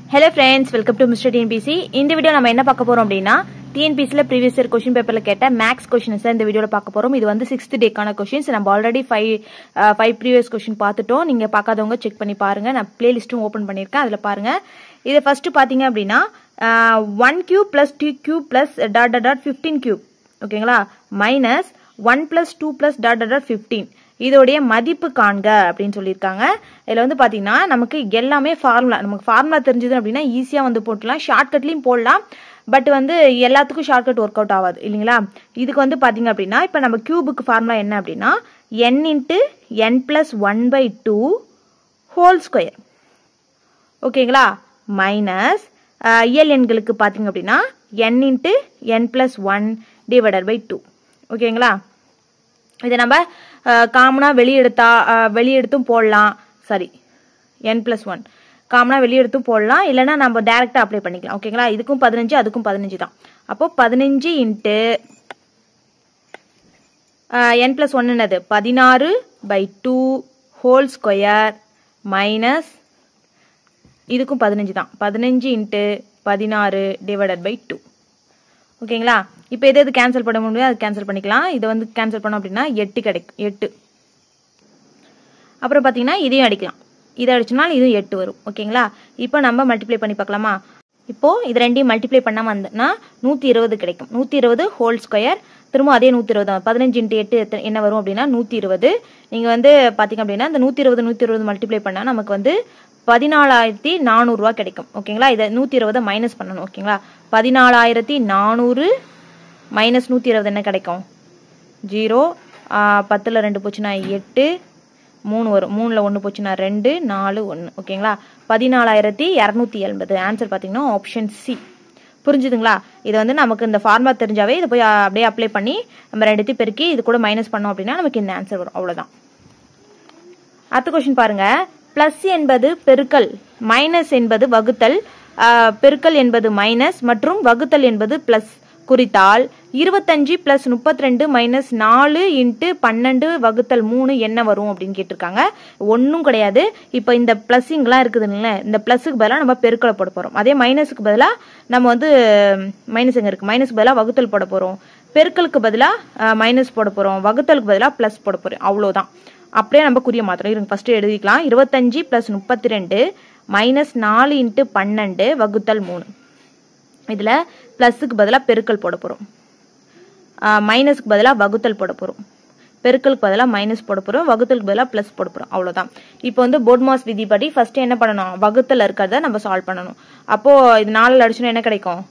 Hello friends welcome to mister TNPSC இந்த video நம்ம என்ன பார்க்க போறோம் அப்படின்னா டிஎன்பிசியில் ப்ரீவியஸ் இயர் கொஷின் பேப்பரில் கேட்ட மேக்ஸ் கொஷின்ஸ் இந்த வீடியோவில் பார்க்க போறோம் இது வந்து சிக்ஸ்த் டேக்கான கொஷின்ஸ் நம்ம already five five previous question பார்த்துட்டோம் நீங்க பார்க்காதவங்க செக் பண்ணி பாருங்க நான் பிளேலிஸ்ட்டும் ஓப்பன் பண்ணியிருக்கேன் அதில் பாருங்க இதை ஃபர்ஸ்ட் பார்த்தீங்க அப்படின்னா one cube plus two cube plus dot dot dot fifteen cube ஓகேங்களா minus one plus two plus dot dot dot fifteen இதோடைய மதிப்பு காண்க அப்படின்னு சொல்லியிருக்காங்க இதில் வந்து பார்த்தீங்கன்னா நமக்கு எல்லாமே ஃபார்முலா நமக்கு ஃபார்முலா தெரிஞ்சது அப்படின்னா ஈஸியாக வந்து போட்டுலாம் ஷார்ட்கட்லையும் போடலாம் பட் வந்து எல்லாத்துக்கும் ஷார்ட்கட் ஒர்க் அவுட் ஆகாது இல்லைங்களா இதுக்கு வந்து பார்த்தீங்க அப்படின்னா இப்போ நம்ம கியூபுக்கு ஃபார்முலா என்ன அப்படின்னா N into N plus one by two whole square ஓகேங்களா மைனஸ் இயல் எண்களுக்கு பார்த்தீங்க அப்படின்னா N into N plus one divided by two ஓகேங்களா இதை நம்ம காமனாக வெளியெடுத்தா வெளியெடுத்தும் போடலாம் சாரி என் ப்ளஸ் ஒன் காமனாக வெளியெடுத்தும் போடலாம் இல்லைன்னா நம்ம டேரெக்டாக அப்ளை பண்ணிக்கலாம் ஓகேங்களா இதுக்கும் பதினஞ்சு அதுக்கும் பதினஞ்சு தான் அப்போ பதினஞ்சு இன்ட்டு என் ப்ளஸ் ஒன் என்னது பதினாறு by two whole square minus இதுக்கும் பதினஞ்சு தான் பதினஞ்சு இன்ட்டு பதினாறு டிவைடட் பை டூ ஓகேங்களா இப்போ எது எது கேன்சல் பண்ண முடியும் அது கேன்சல் பண்ணிக்கலாம் இதை வந்து கேன்சல் பண்ணோம் அப்படின்னா எட்டு கிடைக்கும் எட்டு அப்புறம் பார்த்தீங்கன்னா இதையும் அடிக்கலாம் இதை அடிச்சோம்னாலும் இதுவும் எட்டு வரும் ஓகேங்களா இப்போ நம்ம மல்டிப்ளை பண்ணி பார்க்கலாமா இப்போ இது ரெண்டையும் மல்டிப்ளை பண்ண வந்தோம்னா நூற்றி இருபது கிடைக்கும் நூற்றி இருபது ஹோல் ஸ்கொயர் திரும்ப அதே நூற்றி இருபது பதினஞ்சு இன்ட்டு எட்டு என்ன வரும் அப்படின்னா நூற்றி இருபது நீங்கள் வந்து பார்த்தீங்க அப்படின்னா இந்த நூற்றி இருபது நூற்றி இருபது மல்டிப்ளை பண்ணால் நமக்கு வந்து பதினாலாயிரத்தி நானூறுரூவா கிடைக்கும் ஓகேங்களா இதை நூற்றி இருபதை மைனஸ் பண்ணணும் ஓகேங்களா பதினாலாயிரத்தி நானூறு மைனஸ் நூற்றி இருபது என்ன கிடைக்கும் ஜீரோ பத்தில் ரெண்டு போச்சுன்னா எட்டு மூணு வரும் மூணில் ஒன்று போச்சுன்னா ரெண்டு நாலு ஒன்று ஓகேங்களா பதினாலாயிரத்தி இரநூத்தி எண்பது ஆன்சர் பார்த்தீங்கன்னா ஆப்ஷன் சி புரிஞ்சுதுங்களா இது வந்து நமக்கு இந்த ஃபார்முலா தெரிஞ்சாவே இதை போய் அப்படியே அப்ளை பண்ணி நம்ம ரெண்டுத்தையும் பெருக்கி இது கூட மைனஸ் பண்ணோம் அப்படின்னா நமக்கு இந்த ஆன்சர் வரும் அவ்வளோதான் அடுத்த கொஸ்டின் பாருங்க பிளஸ் என்பது பெருக்கல் மைனஸ் என்பது வகுத்தல் பெருக்கல் என்பது மைனஸ் மற்றும் வகுத்தல் என்பது பிளஸ் குறித்தால் இருபத்தஞ்சு பிளஸ் முப்பத்தி ரெண்டு மைனஸ் நாலு இன்ட்டு பன்னெண்டு வகுத்தல் மூணு என்ன வரும் அப்படின்னு கேட்டிருக்காங்க ஒன்றும் கிடையாது இப்போ இந்த பிளஸ்ஸிங்லாம் இருக்குதுல்ல இந்த பிளஸுக்கு பதிலாக நம்ம பெருக்கலை போட போகிறோம் அதே மைனஸுக்கு பதிலாக நம்ம வந்து மைனஸ் எங்கே இருக்குது மைனஸ் பதிலாக வகுத்தல் போட போகிறோம் பெருக்கலுக்கு பதிலாக மைனஸ் போட போகிறோம் வகுத்தலுக்கு பதிலாக ப்ளஸ் போட போகிறோம் அவ்வளோதான் அப்படியே நம்ம குறிய மாத்திரம் இருங்க ஃபஸ்ட்டு எழுதிக்கலாம் இருபத்தஞ்சு ப்ளஸ் முப்பத்தி ரெண்டு மைனஸ் நாலு இன்ட்டு பன்னெண்டு வகுத்தல் மூணு இதில் ப்ளஸுக்கு பதிலாக பெருக்கல் போட போகிறோம் மைனஸுக்கு பதிலாக வகுத்தல் போட போகிறோம் பெருக்கலுக்கு பதிலாக மைனஸ் போட போகிறோம் வகுத்தலுக்கு பதிலாக ப்ளஸ் போட போகிறோம் அவ்வளோதான் இப்போ வந்து போர்ட்மாஸ் விதிப்படி ஃபஸ்ட்டு என்ன பண்ணணும் வகுத்தல் இருக்கிறத நம்ம சால்வ் பண்ணணும் அப்போது இது நாலில் அடிச்சுன்னா என்ன கிடைக்கும்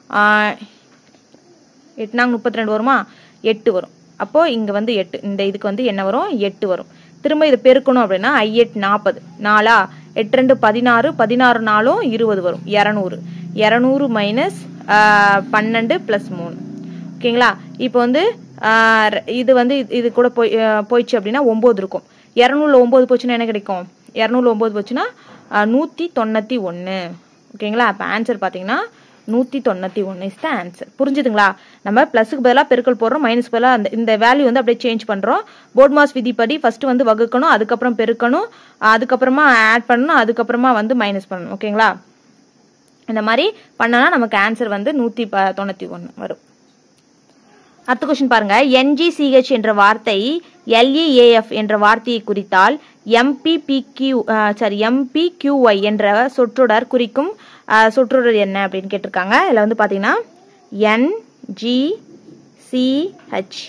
எட்டுனாங்க முப்பத்தி ரெண்டு வருமா எட்டு வரும் அப்போது இங்கே வந்து எட்டு இந்த இதுக்கு வந்து என்ன வரும் எட்டு வரும் திரும்ப இதை பெருக்கணும் அப்படின்னா ஐ எட் நாற்பது நாலா எட்டு ரெண்டு பதினாறு பதினாறு நாளும் இருபது வரும் இரநூறு இரநூறு மைனஸ் பன்னெண்டு ப்ளஸ் மூணு ஓகேங்களா இப்போ வந்து இது வந்து இது கூட போய் போயிடுச்சு அப்படின்னா ஒம்பது இருக்கும் இரநூறுல ஒம்பது போச்சுன்னா என்ன கிடைக்கும் இரநூறுல ஒம்பது போச்சுன்னா நூற்றி தொண்ணூற்றி ஒன்று ஓகேங்களா அப்போ ஆன்சர் பார்த்தீங்கன்னா நூற்றி தொண்ணூற்றி ஒன்று இஸ் த ஆன்சர் புரிஞ்சுதுங்களா நம்ம ப்ளஸுக்கு பதிலாக பெருக்கல் போடுறோம் மைனஸ் பதிலாக அந்த இந்த வேல்யூ வந்து அப்படியே சேஞ்ச் பண்ணுறோம் போர்ட் மாஸ் விதிப்படி ஃபஸ்ட்டு வந்து வகுக்கணும் அதுக்கப்புறம் பெருக்கணும் அதுக்கப்புறமா ஆட் பண்ணணும் அதுக்கப்புறமா வந்து மைனஸ் பண்ணணும் ஓகேங்களா இந்த மாதிரி பண்ணனா நமக்கு ஆன்சர் வந்து நூற்றி ப தொண்ணூற்றி ஒன்று வரும் அடுத்த கொஸ்டின் பாருங்க என்ஜிசிஹெச் என்ற வார்த்தை எல்இஏஎஃப் என்ற வார்த்தையை குறித்தால் எம்பிபிக்யூ சாரி எம்பிக்யூஒய் என்ற சொற்றொடர் குறிக்கும் சொற்றொடர் என்ன அப்படின்னு கேட்டிருக்காங்க இதில் வந்து பார்த்தீங்கன்னா என்ஜிசிஹெச்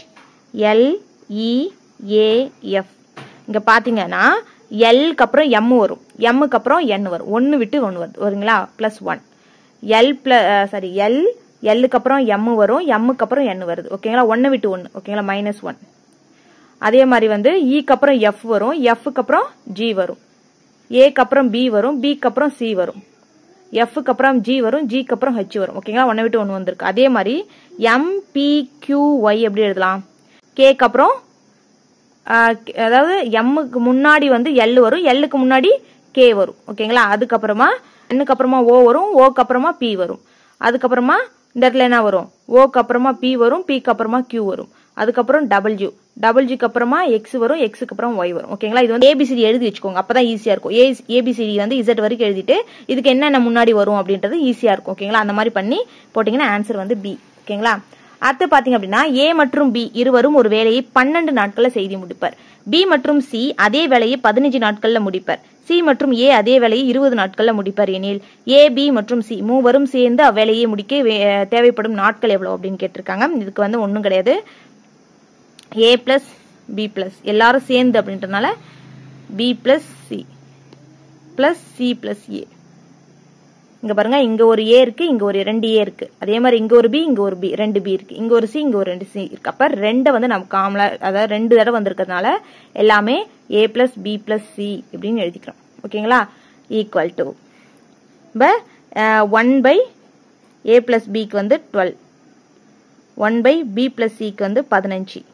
எல்இஏஎஃப் இங்கே பார்த்தீங்கன்னா எல்க்கு அப்புறம் எம் வரும் எம்முக்கு அப்புறம் என் வரும் ஒன்று விட்டு ஒன்று வருது வருங்களா plus one L plus sorry L எல்லுக்கு அப்புறம் எம் வரும் எம்முக்கு அப்புறம் என் வருது ஓகேங்களா ஒன்று விட்டு ஒன்று ஓகேங்களா மைனஸ் ஒன் அதே மாதிரி வந்து இக்கு அப்புறம் எஃப் வரும் எஃப்க்கு அப்புறம் ஜி வரும் ஏக்கு அப்புறம் பி வரும் பிக்கு அப்புறம் சி வரும் எஃப்க்கு அப்புறம் ஜி வரும் ஜிக்கு அப்புறம் ஹெச் வரும் ஓகேங்களா ஒன்றை விட்டு ஒன்று வந்திருக்கு அதே மாதிரி எம் பி கியூ ஒய் எப்படி எழுதலாம் கேக்கு அப்புறம் அதாவது எம்முக்கு முன்னாடி வந்து எல் வரும் எல்லுக்கு முன்னாடி கே வரும் ஓகேங்களா அதுக்கப்புறமா என்னுக்கு அப்புறமா ஓ வரும் ஓக்கு அப்புறமா பி வரும் அதுக்கப்புறமா இந்த இடத்துல என்ன வரும் ஓக்கு அப்புறமா பி வரும் பிக்கு அப்புறமா கியூ வரும் அதுக்கப்புறம் டபுள்யூ டபுள் ஜிக்கு அப்புறமா எக்ஸ் வரும் எக்ஸுக்கு அப்புறம் ஒய் வரும் ஓகேங்களா இது வந்து ஏபிசிடி எழுதி வச்சுக்கோங்க அப்பதான் ஈஸியா இருக்கும் ஏ ஏபிசிடி வந்து இசட் வரைக்கும் எழுதிட்டு இதுக்கு என்னென்ன முன்னாடி வரும் அப்படின்றது ஈஸியா இருக்கும் ஓகேங்களா அந்த மாதிரி பண்ணி போட்டீங்கன்னா ஆன்சர் வந்து பி ஓகேங்களா அடுத்து பாத்தீங்க அப்படின்னா ஏ மற்றும் பி இருவரும் ஒரு வேலையை பன்னெண்டு நாட்கள்ல செய்து முடிப்பர் பி மற்றும் சி அதே வேலையை பதினஞ்சு நாட்கள்ல முடிப்பர் சி மற்றும் ஏ அதே வேலையை இருபது நாட்கள்ல முடிப்பர் எனில் ஏ பி மற்றும் சி மூவரும் சேர்ந்து அவ்வேலையை முடிக்க வே- தேவைப்படும் நாட்கள் எவ்வளவு அப்படின்னு கேட்டிருக்காங்க இதுக்கு வந்து ஒன்றும் கிடையாது ஏ பிளஸ் பி பிளஸ் எல்லாரும் சேர்ந்து அப்படின்றனால B plus C plus C plus A இங்க பாருங்க இங்க ஒரு ஏ இருக்கு இங்க ஒரு ரெண்டு ஏ இருக்கு அதே மாதிரி இங்க ஒரு பி இங்க ஒரு பி ரெண்டு பி இருக்கு இங்க ஒரு சி இங்க ஒரு ரெண்டு சி இருக்கு அப்ப ரெண்டை வந்து நம்ம காமலா அதாவது ரெண்டு தடவை வந்திருக்கிறதுனால எல்லாமே A plus B plus C இப்படின்னு எழுதிக்கிறோம் ஓகேங்களா ஈக்குவல் டு இப்போ ஒன் பை ஏ பிளஸ் பிக்கு வந்து twelve one by B plus சிக்கு வந்து பதினஞ்சு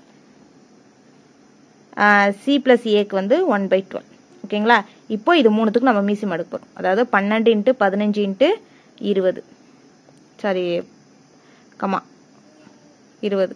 சி பிளஸ் ஏக்கு வந்து ஒன் பை டுவெல் ஓகேங்களா இப்போ இது மூணுத்துக்கும் நம்ம மீசி மடுக்க போகிறோம் அதாவது பன்னெண்டு இன்ட்டு பதினஞ்சு இன்ட்டு இருபது சாரி கமா இருபது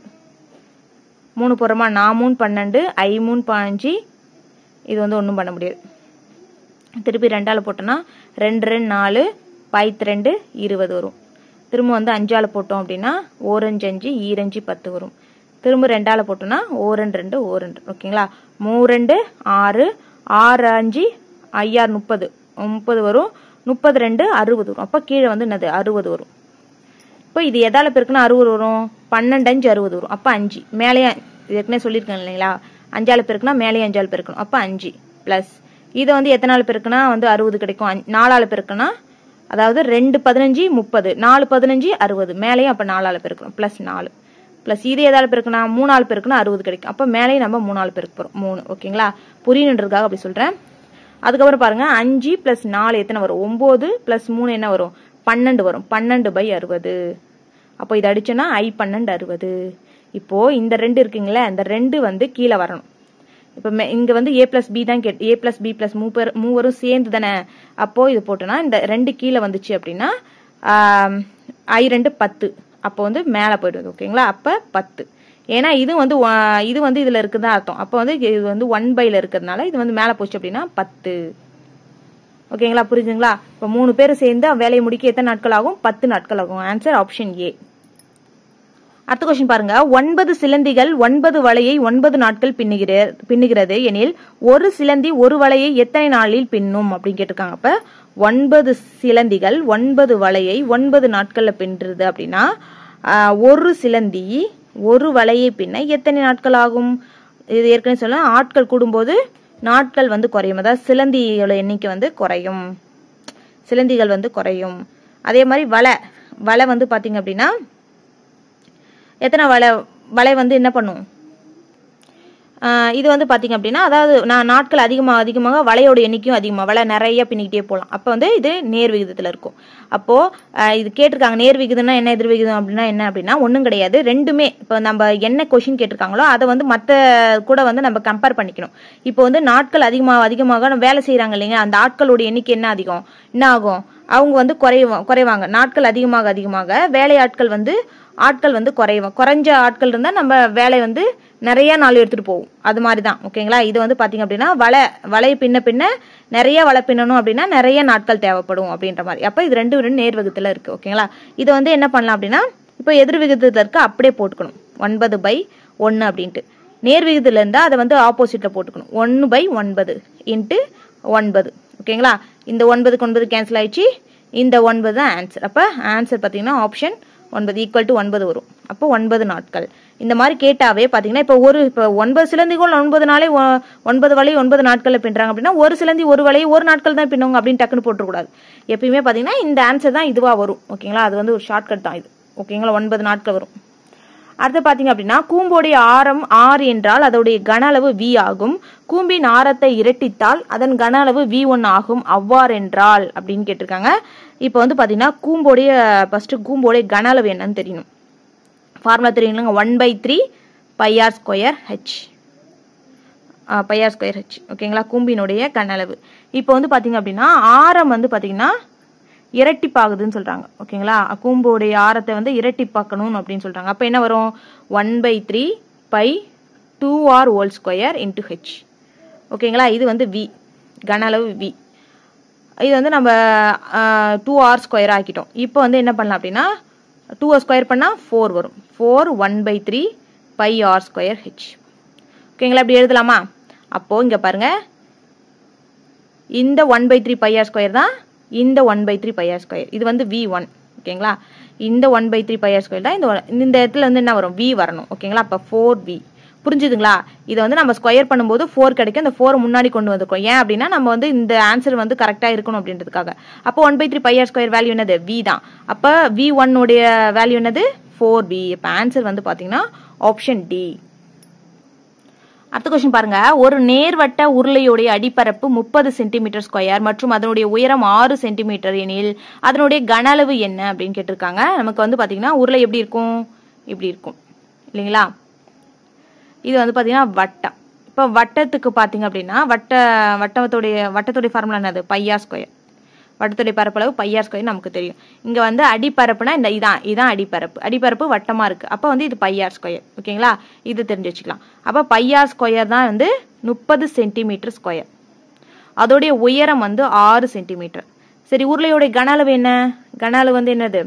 மூணு போகிறோமா நான் மூணு பன்னெண்டு ஐ மூணு பதினஞ்சு இது வந்து ஒன்றும் பண்ண முடியாது திருப்பி ரெண்டால் போட்டோன்னா ரெண்டு ரெண்டு நாலு பாய்த்து ரெண்டு இருபது வரும் திரும்ப வந்து அஞ்சால் போட்டோம் அப்படின்னா ஓரஞ்சு அஞ்சு ஈரஞ்சு பத்து வரும் திரும்ப ரெண்டால் போட்டோம்னா ஓரண்டு ரெண்டு ஓரண்டு ஓகேங்களா மூரெண்டு ஆறு ஆறு அஞ்சு ஐயாறு முப்பது முப்பது வரும் முப்பது ரெண்டு அறுபது வரும் அப்போ கீழே வந்து என்னது அறுபது வரும் இப்போ இது எதால பெருக்குன்னா அறுபது வரும் பன்னெண்டு அஞ்சு அறுபது வரும் அப்போ அஞ்சு மேலேயே இது ஏற்கனவே சொல்லியிருக்கேன் இல்லைங்களா அஞ்சால பெருக்குனா மேலேயே அஞ்சால் பெருக்கணும் அப்போ அஞ்சு ப்ளஸ் இதை வந்து எத்தனால பெருக்குனா வந்து அறுபது கிடைக்கும் அஞ்சு- நாலால பெருக்குனா அதாவது ரெண்டு பதினஞ்சு முப்பது நாலு பதினஞ்சு அறுபது மேலேயும் அப்போ நாலால பெருக்கணும் ப்ளஸ் நாலு ப்ளஸ் இது எதால பெருக்குனா மூணால் பெருக்குனா அறுபது கிடைக்கும் அப்போ மேலேயும் நம்ம மூணால் பெருக்க போகிறோம் மூணு ஓகேங்களா புரியணுன்றதுக்காக அப்படி சொல்கிறேன் அதுக்கப்புறம் பாருங்க அஞ்சு ப்ளஸ் நாலு எத்தனை வரும் ஒம்பது ப்ளஸ் மூணு என்ன வரும் பன்னெண்டு வரும் பன்னெண்டு பை அறுபது அப்போ இது அடிச்சோன்னா ஐ பன்னெண்டு அறுபது இப்போ இந்த ரெண்டு இருக்குங்களே இந்த ரெண்டு வந்து கீழே வரணும் இப்போ மே- இங்க வந்து ஏ பிளஸ் பி தான் கேட் ஏ பிளஸ் பி பிளஸ் மூப்பர் மூவரும் சேர்ந்து தானே அப்போ இது போட்டோன்னா இந்த ரெண்டு கீழே வந்துச்சு அப்படின்னா ஆம், ஐ ரெண்டு பத்து அப்போ வந்து மேலே போயிடுது ஓகேங்களா அப்போ பத்து ஏன்னா இது வந்து ஒ- இது வந்து இதுல இருக்குதா அர்த்தம் அப்போ வந்து இது வந்து ஒன் பைல இருக்கிறதுனால இது வந்து மேலே போச்சு அப்படின்னா பத்து ஓகேங்களா புரியுதுங்களா இப்போ மூணு பேர் சேர்ந்து வேலையை முடிக்க எத்தனை நாட்கள் ஆகும் பத்து நாட்கள் ஆகும் ஆன்சர் ஆப்ஷன் ஏ அடுத்த கொஸ்டின் பாருங்க ஒன்பது சிலந்திகள் ஒன்பது வலையை ஒன்பது நாட்கள் பின்னுகிற பின்னுகிறது எனில் ஒரு சிலந்தி ஒரு வலையை எத்தனை நாளில் பின்னும் அப்படின்னு கேட்டிருக்காங்க அப்ப ஒன்பது சிலந்திகள் ஒன்பது வலையை ஒன்பது நாட்கள்ல பின்னுறது அப்படின்னா ஆஹ், ஒரு சிலந்தி ஒரு வலையை பின்ன எத்தனை நாட்கள் ஆகும் இது ஏற்கனவே சொல்ல ஆட்கள் கூடும்போது நாட்கள் வந்து குறையும் அதாவது சிலந்தியோட எண்ணிக்கை வந்து குறையும் சிலந்திகள் வந்து குறையும் அதே மாதிரி வலை வலை வந்து பாத்தீங்க அப்படின்னா எத்தனை வலை வலை வந்து என்ன பண்ணும் ஆஹ் இது வந்து பாத்தீங்க அப்படின்னா அதாவது நான் நாட்கள் அதிகமாக அதிகமாக வலையோட எண்ணிக்கையும் அதிகமாக வலை நிறைய பின்னிக்கிட்டே போகலாம் அப்போ வந்து இது நேர் விகிதத்தில் இருக்கும் அப்போ ஆஹ் இது கேட்டிருக்காங்க நேர் விகிதம்னா என்ன எதிர் விகிதம் அப்படின்னா என்ன அப்படின்னா ஒன்றும் கிடையாது ரெண்டுமே இப்போ நம்ம என்ன கொஷின் கேட்டிருக்காங்களோ அதை வந்து மற்ற கூட வந்து நம்ம கம்பேர் பண்ணிக்கணும் இப்போ வந்து நாட்கள் அதிகமாக அதிகமாக நம்ம வேலை செய்கிறாங்க இல்லைங்க அந்த ஆட்களோட எண்ணிக்கை என்ன அதிகம் என்ன ஆகும் அவங்க வந்து குறைவா குறைவாங்க நாட்கள் அதிகமாக அதிகமாக வேலையாட்கள் வந்து ஆட்கள் வந்து குறையும் குறைஞ்ச ஆட்கள் இருந்தால் நம்ம வேலை வந்து நிறைய நாள் எடுத்துட்டு போகும் அது மாதிரி தான் ஓகேங்களா இது வந்து பாத்தீங்க அப்படின்னா வலை வலை பின்ன பின்ன நிறைய வலை பின்னணும் அப்படின்னா நிறைய நாட்கள் தேவைப்படும் அப்படின்ற மாதிரி அப்போ இது ரெண்டு ரெண்டு நேர் விகிதத்தில் இருக்கு ஓகேங்களா இதை வந்து என்ன பண்ணலாம் அப்படின்னா இப்போ எதிர் விகிதத்தில் இருக்க அப்படியே போட்டுக்கணும் ஒன்பது பை ஒன்று அப்படின்ட்டு நேர் விகிதத்தில் இருந்தால் அதை வந்து ஆப்போசிட்டில் போட்டுக்கணும் ஒன்று பை ஒன்பது இன்ட்டு ஒன்பது ஓகேங்களா இந்த ஒன்பதுக்கு ஒன்பது கேன்சல் ஆயிடுச்சு இந்த ஒன்பது தான் ஆன்சர் அப்போ ஆன்சர் பார்த்தீங்கன்னா ஆப்ஷன் ஒன்பது ஈக்குவல் டு ஒன்பது வரும் அப்போ ஒன்பது நாட்கள் இந்த மாதிரி கேட்டாவே பார்த்தீங்கன்னா இப்போ ஒரு இப்போ ஒன்பது சிலந்திகள் ஒன்பது நாளே ஒ- ஒன்பது வலை ஒன்பது நாட்களில் பின்னுறாங்க அப்படின்னா ஒரு சிலந்தி ஒரு வலையை ஒரு நாட்கள் தான் பின்னுவாங்க அப்படின்னு டக்குன்னு போட்டுறக்கூடாது எப்பயுமே பார்த்தீங்கன்னா இந்த ஆன்சர் தான் இதுவாக வரும் ஓகேங்களா அது வந்து ஒரு ஷார்ட்கட் தான் இது ஓகேங்களா ஒன்பது நாட்கள் வரும் அடுத்து பாத்தீங்க அப்படின்னா கூம்போடைய ஆரம் ஆறு என்றால் அதோடைய கன அளவு வி ஆகும் கூம்பின் ஆரத்தை இரட்டித்தால் அதன் கன அளவு வி ஒன் ஆகும் அவ்வாறென்றால் அப்படின்னு கேட்டிருக்காங்க இப்போ வந்து பாத்தீங்கன்னா கூம்போடைய ஃபர்ஸ்ட் கூம்போடைய கன அளவு என்னன்னு தெரியணும் ஃபார்முலா தெரியுங்களா one by three pi R square H pi R square H ஓகேங்களா கூம்பினுடைய கன அளவு இப்போ வந்து பாத்தீங்க அப்படின்னா ஆரம் வந்து பாத்தீங்கன்னா இரட்டிப்பாகுதுன்னு சொல்றாங்க ஓகேங்களா கூம்போடைய ஆரத்தை வந்து இரட்டிப்பாக்கணும் அப்படின்னு சொல்றாங்க அப்ப என்ன வரும் one by three by two r whole square into h ஓகேங்களா இது வந்து வி கன அளவு வி இது வந்து நம்ம டூ ஆர் ஸ்கொயர் ஆக்கிட்டோம் இப்போ வந்து என்ன பண்ணலாம் அப்படின்னா டூ ஆர் ஸ்கொயர் பண்ணால் ஃபோர் வரும் four one by three pi R square H ஓகேங்களா இப்படி எழுதலாமா அப்போது இங்கே பாருங்கள் இந்த one by three pi R square தான் இந்த one by three pi R square இது வந்து வி ஒன் ஓகேங்களா இந்த one by three pi R square தான் இந்த one- இந்த இடத்துல வந்து என்ன வரும் வி வரணும் ஓகேங்களா அப்போ ஃபோர் வி புரிஞ்சுதுங்களா இதை வந்து நம்ம ஸ்கொயர் பண்ணும்போது ஃபோர் கிடைக்கும் இந்த ஃபோர் முன்னாடி கொண்டு வந்திருக்கோம் ஏன் அப்படின்னா நம்ம வந்து இந்த ஆன்சர் வந்து கரெக்டாக இருக்கணும் அப்படின்றதுக்காக அப்போ one by three pi R square value என்னது வி தான் அப்போ வி உடைய வேல்யூ என்னது ஃபோர் வி இப்போ ஆன்சர் வந்து பார்த்தீங்கன்னா ஆப்ஷன் டி அடுத்த கொஸ்டின் பாருங்க ஒரு நேர்வட்ட உருளையுடைய அடிப்பரப்பு முப்பது சென்டிமீட்டர் ஸ்கொயர் மற்றும் அதனுடைய உயரம் ஆறு சென்டிமீட்டர் எனில் அதனுடைய கன அளவு என்ன அப்படின்னு கேட்டிருக்காங்க நமக்கு வந்து பாத்தீங்கன்னா உருளை எப்படி இருக்கும் இப்படி இருக்கும் இல்லைங்களா இது வந்து பாத்தீங்கன்னா வட்டம் இப்போ வட்டத்துக்கு பாத்தீங்க அப்படின்னா வட்ட வட்டத்துடைய வட்டத்துடைய ஃபார்முலா என்னது பையா ஸ்கொயர் வட்டத்துடைய பரப்பளவு பையார் ஸ்கொயர் நமக்கு தெரியும் இங்க வந்து அடிப்பரப்புனா இந்த இதான் இதான் அடிப்பரப்பு அடிப்பரப்பு வட்டமா இருக்கு அப்போ வந்து இது பையார் ஸ்கொயர் ஓகேங்களா இது தெரிஞ்சு வச்சுக்கலாம் அப்போ பையார் ஸ்கொயர் தான் வந்து முப்பது சென்டிமீட்டர் ஸ்கொயர் அதோடைய உயரம் வந்து ஆறு சென்டிமீட்டர் சரி உருளையோடைய கன அளவு என்ன கன அளவு வந்து என்னது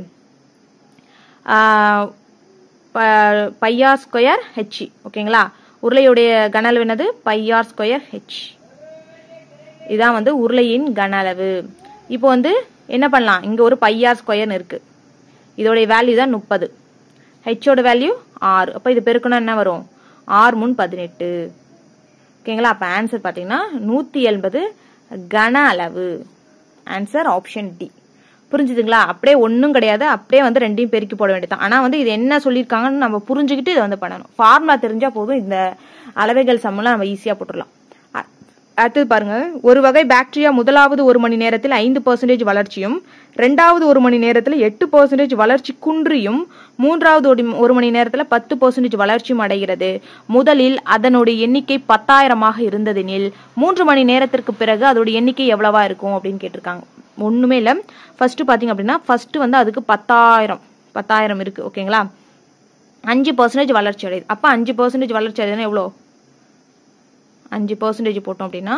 ஆஹ் ப- பையார் ஸ்கொயர் ஹெச் ஓகேங்களா உருளையுடைய கன அளவு என்னது பையார் ஸ்கொயர் ஹெச் இதான் வந்து உருளையின் கன அளவு இப்போ வந்து என்ன பண்ணலாம் இங்க ஒரு பையார் ஸ்கொயர்னு இருக்கு இதோடைய வேல்யூ தான் முப்பது ஹெச்சோட வேல்யூ ஆறு அப்போ இது பெருக்கணும் என்ன வரும் ஆறு முன் பதினெட்டு ஓகேங்களா அப்போ ஆன்சர் பார்த்தீங்கன்னா நூற்றி எண்பது கன அளவு ஆன்சர் ஆப்ஷன் டி புரிஞ்சுதுங்களா அப்படியே ஒன்றும் கிடையாது அப்படியே வந்து ரெண்டையும் பெருக்கி போட வேண்டியதான் ஆனால் வந்து இது என்ன சொல்லியிருக்காங்கன்னு நம்ம புரிஞ்சுக்கிட்டு இதை வந்து பண்ணணும் ஃபார்முலா தெரிஞ்சா போதும் இந்த அளவைகள் சம்மெல்லாம் நம்ம ஈஸியாக போட்டுடலாம் அ- அடுத்தது பாருங்க ஒரு வகை பாக்டீரியா முதலாவது ஒரு மணி நேரத்தில் ஐந்து பர்சன்டேஜ் வளர்ச்சியும் ரெண்டாவது ஒரு மணி நேரத்தில் எட்டு பர்சன்டேஜ் வளர்ச்சி குன்றியும் மூன்றாவது ஒரு- ஒரு மணி நேரத்தில் பத்து பர்சன்டேஜ் வளர்ச்சியும் அடைகிறது முதலில் அதனுடைய எண்ணிக்கை பத்தாயிரமாக இருந்ததெனில் மூன்று மணி நேரத்திற்கு பிறகு அதோட எண்ணிக்கை எவ்வளவா இருக்கும் அப்படின்னு கேட்டிருக்காங்க ஒண்ணுமே இல்லை ஃபர்ஸ்ட் பாத்தீங்க அப்படின்னா ஃபர்ஸ்ட் வந்து அதுக்கு பத்தாயிரம் பத்தாயிரம் இருக்கு ஓகேங்களா அஞ்சு பர்சன்டேஜ் வளர்ச்சி அடையுது அப்போ அஞ்சு பர்சன்டேஜ் வளர்ச்சி அடையுதுன்னா எவ்வளோ அஞ்சு பர்சன்டேஜ் போட்டோம் அப்படின்னா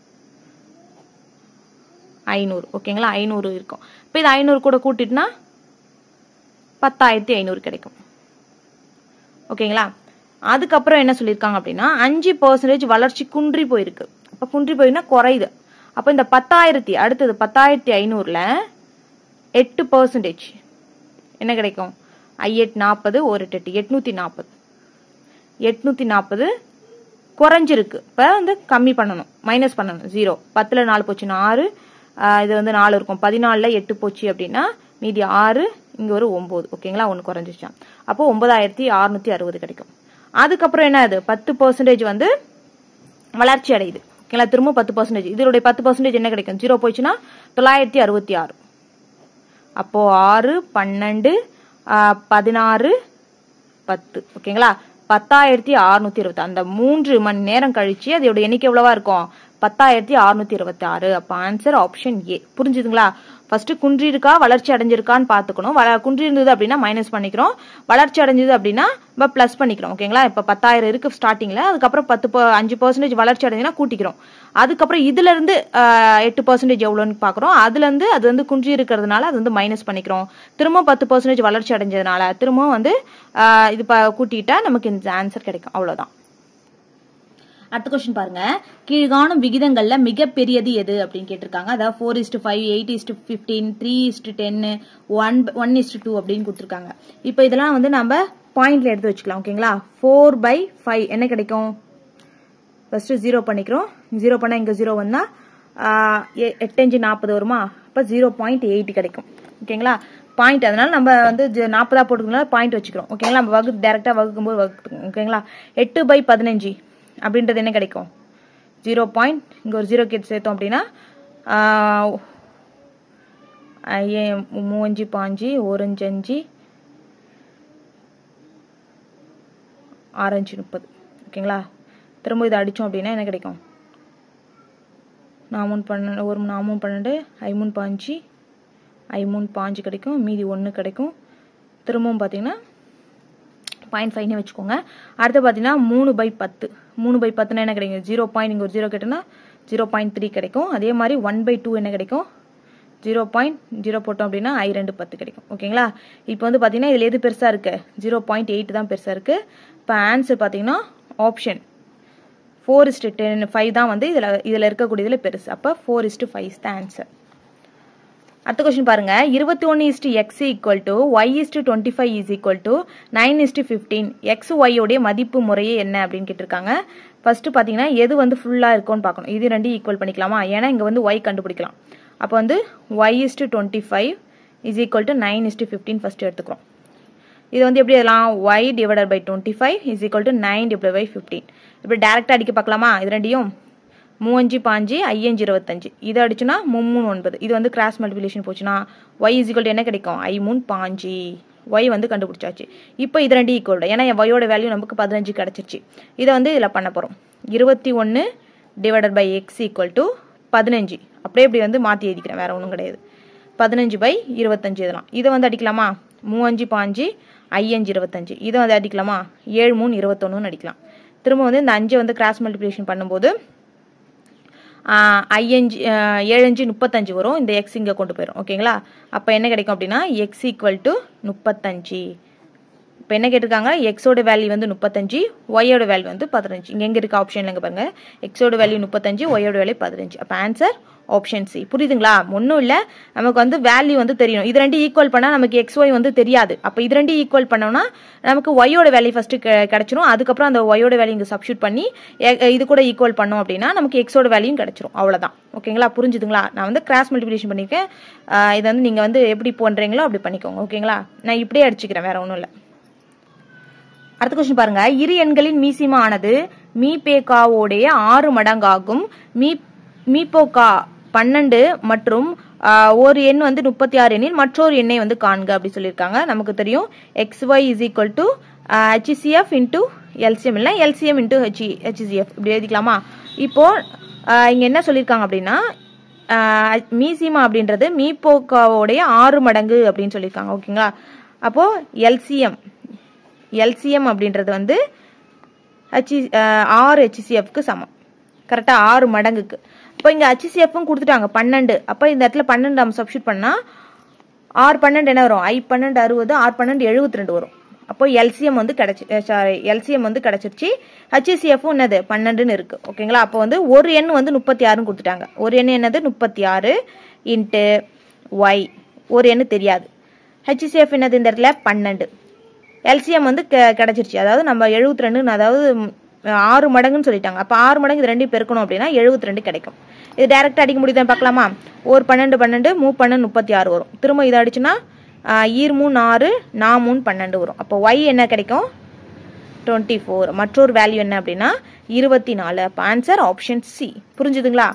ஐநூறு ஓகேங்களா ஐநூறு இருக்கும் இப்போ இது ஐநூறு கூட கூட்டிட்டுனா பத்தாயிரத்தி ஐநூறு கிடைக்கும் ஓகேங்களா அதுக்கப்புறம் என்ன சொல்லியிருக்காங்க அப்படின்னா அஞ்சு பர்சன்டேஜ் வளர்ச்சி குன்றி போயிருக்கு அப்போ குன்றி போயிருந்தா குறையுது அப்போ இந்த பத்தாயிரத்தி அடுத்தது பத்தாயிரத்தி ஐநூறுல எட்டு பர்சன்டேஜ் என்ன கிடைக்கும் ஐஎட் நாற்பது ஒரு எட்டு எட்டு எட்நூத்தி நாற்பது எட்நூத்தி நாற்பது குறைஞ்சிருக்கு இப்போ வந்து கம்மி பண்ணணும் மைனஸ் பண்ணணும் ஜீரோ பத்தில் நாலு போச்சுன்னா ஆறு ஆஹ் இது வந்து நாலு இருக்கும் பதினாலுல எட்டு போச்சு அப்படின்னா மீதி ஆறு இங்க ஒரு ஒன்பது ஓகேங்களா ஒன்று குறைஞ்சிச்சான் அப்போ ஒன்பதாயிரத்தி அறுநூத்தி அறுபது கிடைக்கும் அதுக்கப்புறம் என்ன அது பத்து பர்சன்டேஜ் வந்து வளர்ச்சி அடையுது ஓகேங்களா திரும்ப பத்து பர்சன்டேஜ் இதனுடைய பத்து பர்சன்டேஜ் என்ன கிடைக்கும் ஜீரோ போச்சுன்னா தொள்ளாயிரத்தி அறுபத்தி ஆறு அப்போ ஆறு பன்னெண்டு ஆஹ் பதினாறு பத்து ஓகேங்களா பத்தாயிரத்தி அறுநூத்தி இருபத்தி அந்த மூன்று மணி நேரம் கழிச்சு அதோட எண்ணிக்கை எவ்வளவா இருக்கும் பத்தாயிரத்தி அறுநூத்தி இருபத்தி ஆறு அப்ப ஆன்சர் ஆப்ஷன் ஏ புரிஞ்சுதுங்களா ஃபர்ஸ்ட் குன்றி இருக்கா வளர்ச்சி அடைஞ்சிருக்கான்னு பார்த்துக்கணும் வள குன்றி இருந்தது அப்படின்னா மைனஸ் பண்ணிக்கிறோம் வளர்ச்சி அடைஞ்சது அப்படின்னா நம்ம ப்ளஸ் பண்ணிக்கிறோம் ஓகேங்களா இப்போ பத்தாயிரம் இருக்கு ஸ்டார்டிங்ல அதுக்கப்புறம் பத்து per- அஞ்சு பர்சன்டேஜ் வளர்ச்சி அடைஞ்சுன்னா கூட்டிக்கிறோம் அதுக்கப்புறம் இதுல இருந்து ஆஹ், எட்டு பர்சன்டேஜ் எவ்வளோன்னு பார்க்குறோம் அதுல இருந்து அது வந்து குன்றி இருக்கிறதுனால அது வந்து மைனஸ் பண்ணிக்கிறோம் திரும்ப பத்து பர்சன்டேஜ் வளர்ச்சி அடைஞ்சதுனால திரும்பவும் வந்து ஆஹ், இது ப- கூட்டிட்டா நமக்கு இந்த ஆன்சர் கிடைக்கும் அவ்வளவுதான் அடுத்த கொஸ்டின் பாருங்க கீழ்காணும் விகிதங்கள்ல மிகப்பெரியது எது அப்படின்னு கேட்டிருக்காங்க அதாவது four is to five eight is to fifteen three is to டென்னு ஒன் ஒன் இஸ்டு டூ அப்படின்னு கொடுத்துருக்காங்க இப்போ இதெல்லாம் வந்து நம்ம பாயிண்ட்ல எடுத்து வச்சுக்கலாம் ஓகேங்களா ஃபோர் பை ஃபைவ் என்ன கிடைக்கும் ஃபர்ஸ்ட் ஜீரோ பண்ணிக்கிறோம் ஜீரோ பண்ணா இங்க ஜீரோ வந்தா ஆஹ், எ- எட்டஞ்சு நாற்பது வருமா அப்போ ஜீரோ பாயிண்ட் எயிட் கிடைக்கும் ஓகேங்களா பாயிண்ட் அதனால நம்ம வந்து ஜ- நாற்பதா போட்டுக்கனால பாயிண்ட் வச்சுக்கிறோம் ஓகேங்களா நம்ம வகு டேரெக்டாக வகுக்கும்போது வகுத்துக்கோம் ஓகேங்களா எட்டு பை பதினஞ்சு அப்படின்றது என்ன கிடைக்கும் ஜீரோ பாயிண்ட் இங்கே ஒரு ஜீரோ கேட் சேர்த்தோம் அப்படின்னா ஆஹ், ஐயே, மூவஞ்சு பாஞ்சு ஓரஞ்சு அஞ்சு ஆரஞ்சு முப்பது ஓகேங்களா திரும்ப இதை அடித்தோம் அப்படின்னா என்ன கிடைக்கும் நாமூன் பன்னெண்டு ஒரு நாமூன் பன்னெண்டு ஐமூன் பாஞ்சு ஐமூன் பாஞ்சு கிடைக்கும் மீதி ஒன்று கிடைக்கும் திரும்பவும் பார்த்தீங்கன்னா பாயிண்ட் ஃபைவ்னே வச்சுக்கோங்க அடுத்து பார்த்தீங்கன்னா மூணு பை பத்து மூணு பை பத்துனா என்ன கிடைக்கும் ஜீரோ பாயிண்ட் இங்கே ஒரு ஜீரோ கேட்டோன்னா ஜீரோ பாயிண்ட் த்ரீ கிடைக்கும் அதே மாதிரி ஒன் பை டூ என்ன கிடைக்கும் ஜீரோ பாயிண்ட் ஜீரோ போட்டோம் அப்படின்னா ஐ ரெண்டு பத்து கிடைக்கும் ஓகேங்களா இப்போ வந்து பார்த்தீங்கன்னா இதில் எது பெருசாக இருக்கு ஜீரோ பாயிண்ட் எயிட் தான் பெருசாக இருக்கு இப்போ ஆன்சர் பார்த்தீங்கன்னா option four is to ten five தான் வந்து இதில் இதில் இருக்கக்கூடியதில் பெருசு அப்போ ஃபோர் இஸ்டு ஃபைவ் தான் ஆன்சர் அடுத்த கொஸ்டின் பாருங்க இருபத்தி ஒன்று is to X equal to Y is to twenty five is equal to nine is to fifteen X ஒய்யோடைய மதிப்பு முறையே என்ன அப்படின்னு கேட்டிருக்காங்க ஃபர்ஸ்ட் பார்த்தீங்கன்னா எது வந்து ஃபுல்லாக இருக்கும்னு பார்க்கணும் இது ரெண்டு ஈக்குவல் பண்ணிக்கலாமா ஏன்னா இங்கே வந்து ஒய் கண்டுபிடிக்கலாம் அப்போ வந்து Y is to twenty five is equal to nine is to fifteen first எடுத்துக்கிறோம் இது வந்து எப்படி எழுதலாம் Y divided by twenty five is equal to nine divide by fifteen இப்படி டேரெக்டாக அடிக்க பார்க்கலாமா இது ரெண்டையும் மூவஞ்சு பாஞ்சு ஐயஞ்சு இருபத்தஞ்சு இது அடிச்சுன்னா மும்மூணு ஒன்பது இது வந்து கிராஸ் மல்டிபிளேஷன் போச்சுன்னா ஒய் இஸ் ஈக்குவல் என்ன கிடைக்கும் ஐ மூணு பாஞ்சு ஒய் வந்து கண்டுபிடிச்சாச்சு இப்போ இது ரெண்டு ஈக்குவல் ஏன்னா என் ஒயோட வேல்யூ நமக்கு பதினஞ்சு கிடச்சிருச்சு இதை வந்து இதில் பண்ண போகிறோம் இருபத்தி ஒன்று divided by X equal to பதினஞ்சு அப்படியே இப்படி வந்து மாற்றி எழுதிக்கிறேன் வேற ஒன்றும் கிடையாது பதினஞ்சு பை இருபத்தஞ்சு இதெல்லாம் இதை வந்து அடிக்கலாமா மூவஞ்சு பாஞ்சு ஐயஞ்சு இருபத்தஞ்சு இதை வந்து அடிக்கலாமா ஏழு மூணு இருபத்தொன்னுன்னு அடிக்கலாம் திரும்ப வந்து இந்த அஞ்சை வந்து கிராஸ் மல்டிப்ளிகேஷன் பண்ணும்போது ஐயஞ்சு ஏழஞ்சு முப்பத்தஞ்சு வரும் இந்த எக்ஸ் இங்கே கொண்டு போயிடும் ஓகேங்களா அப்போ என்ன கிடைக்கும் அப்படின்னா எக்ஸ் ஈக்குவல் டு முப்பத்தஞ்சு இப்போ என்ன கேட்டிருக்காங்க எக்ஸோட வேல்யூ வந்து முப்பத்தஞ்சு ஒய்யோட வேல்யூ வந்து பதினஞ்சு இங்கே எங்கே இருக்க ஆப்ஷனில் இங்கே பாருங்க எக்ஸோட வேல்யூ முப்பத்தஞ்சு ஒய்யோட வேல்யூ பதினஞ்சு அப்போ ஆன்சர் ஆப்ஷன் சி புரியுதுங்களா ஒன்றும் இல்லை நமக்கு வந்து வேல்யூ வந்து தெரியணும் இது ரெண்டு ஈக்குவல் பண்ணால் நமக்கு எக்ஸ் ஒய் வந்து தெரியாது அப்போ இது ரெண்டு ஈக்குவல் பண்ணோம்னா நமக்கு ஒய்யோட வேல்யூ ஃபஸ்ட்டு கிடச்சிரும் அதுக்கப்புறம் அந்த ஒய்யோட வேல்யூ இங்கே சப்ஸ்டியூட் பண்ணி இது கூட ஈக்குவல் பண்ணோம் அப்படின்னா நமக்கு எக்ஸோட வேல்யூயும் கிடச்சிரும் அவ்வளோதான் ஓகேங்களா புரிஞ்சுதுங்களா நான் வந்து கிராஸ் மல்டிபிளேஷன் பண்ணியிருக்கேன் இதை வந்து நீங்கள் வந்து எப்படி பண்ணுறீங்களோ அப்படி பண்ணிக்கோங்க ஓகேங்களா நான் இப்படியே அடிச்சுக்கிறேன் வேற ஒன்றும் இல்லை அடுத்த கொஸ்டின் பாருங்க இரு எண்களின் மீசிமா ஆனது மீபேகாவோடைய ஆறு மடங்காகும் மீ மீபோகா பன்னெண்டு மற்றும் ஒரு எண் வந்து முப்பத்தி ஆறு எண்ணில் மற்றொரு எண்ணை வந்து காண்க அப்படி சொல்லியிருக்காங்க நமக்கு தெரியும் X Y is equal to HCF into LCM இல்லை எல்சிஎம் இன்டூ ஹெச்இ ஹெச்சிசிஎஃப் இப்படி எழுதிக்கலாமா இப்போ இங்கே என்ன சொல்லியிருக்காங்க அப்படின்னா மீசிமா அப்படின்றது மீபோகாவோடைய ஆறு மடங்கு அப்படின்னு சொல்லியிருக்காங்க ஓகேங்களா அப்போ எல்சிஎம் எல்சிஎம் அப்படின்றது வந்து ஹச்சி ஆறு ஹெச்சிசிஎஃப்க்கு சமம் கரெக்டாக ஆறு மடங்குக்கு இப்போ இங்கே ஹச்சிசிஎஃப்பும் கொடுத்துட்டாங்க பன்னெண்டு அப்போ இந்த இடத்துல பன்னெண்டு நம்ம சப்ஸ்டியூட் பண்ணால் ஆறு பன்னெண்டு என்ன வரும் ஐ பன்னெண்டு அறுபது ஆறு பன்னெண்டு எழுபத்தி ரெண்டு வரும் அப்போ எல்சிஎம் வந்து கிடச்சி சாரி எல்சிஎம் வந்து கிடச்சிருச்சு ஹச்சிசிஎஃப்பும் என்னது பன்னெண்டுன்னு இருக்கு ஓகேங்களா அப்போ வந்து ஒரு எண் வந்து முப்பத்தி ஆறுன்னு கொடுத்துட்டாங்க ஒரு எண் என்னது முப்பத்தி ஆறு இன்ட்டு ஒய் ஒரு எண்ணு தெரியாது ஹச்சிசிஎஃப் என்னது இந்த இடத்துல பன்னெண்டு எல்சிஎம் வந்து கிடச்சிருச்சு அதாவது நம்ம எழுபத்தி ரெண்டுன்னு அதாவது ஆறு மடங்குன்னு சொல்லிட்டாங்க அப்போ ஆறு மடங்கு இது ரெண்டையும் பெருக்கணும் அப்படின்னா எழுபத்தி ரெண்டு கிடைக்கும் இது டேரெக்டாக அடிக்க முடியுதான் பார்க்கலாமா ஒரு பன்னெண்டு பன்னெண்டு மூ பன்னெண்டு முப்பத்தி ஆறு வரும் திரும்ப இதை அடிச்சுன்னா ஈர் மூணு ஆறு நா மூணு பன்னெண்டு வரும் அப்போ ஒய் என்ன கிடைக்கும் டுவெண்ட்டி ஃபோர் மற்றொரு வேல்யூ என்ன அப்படின்னா இருபத்தி நாலு அப்போ ஆன்சர் ஆப்ஷன் சி புரிஞ்சுதுங்களா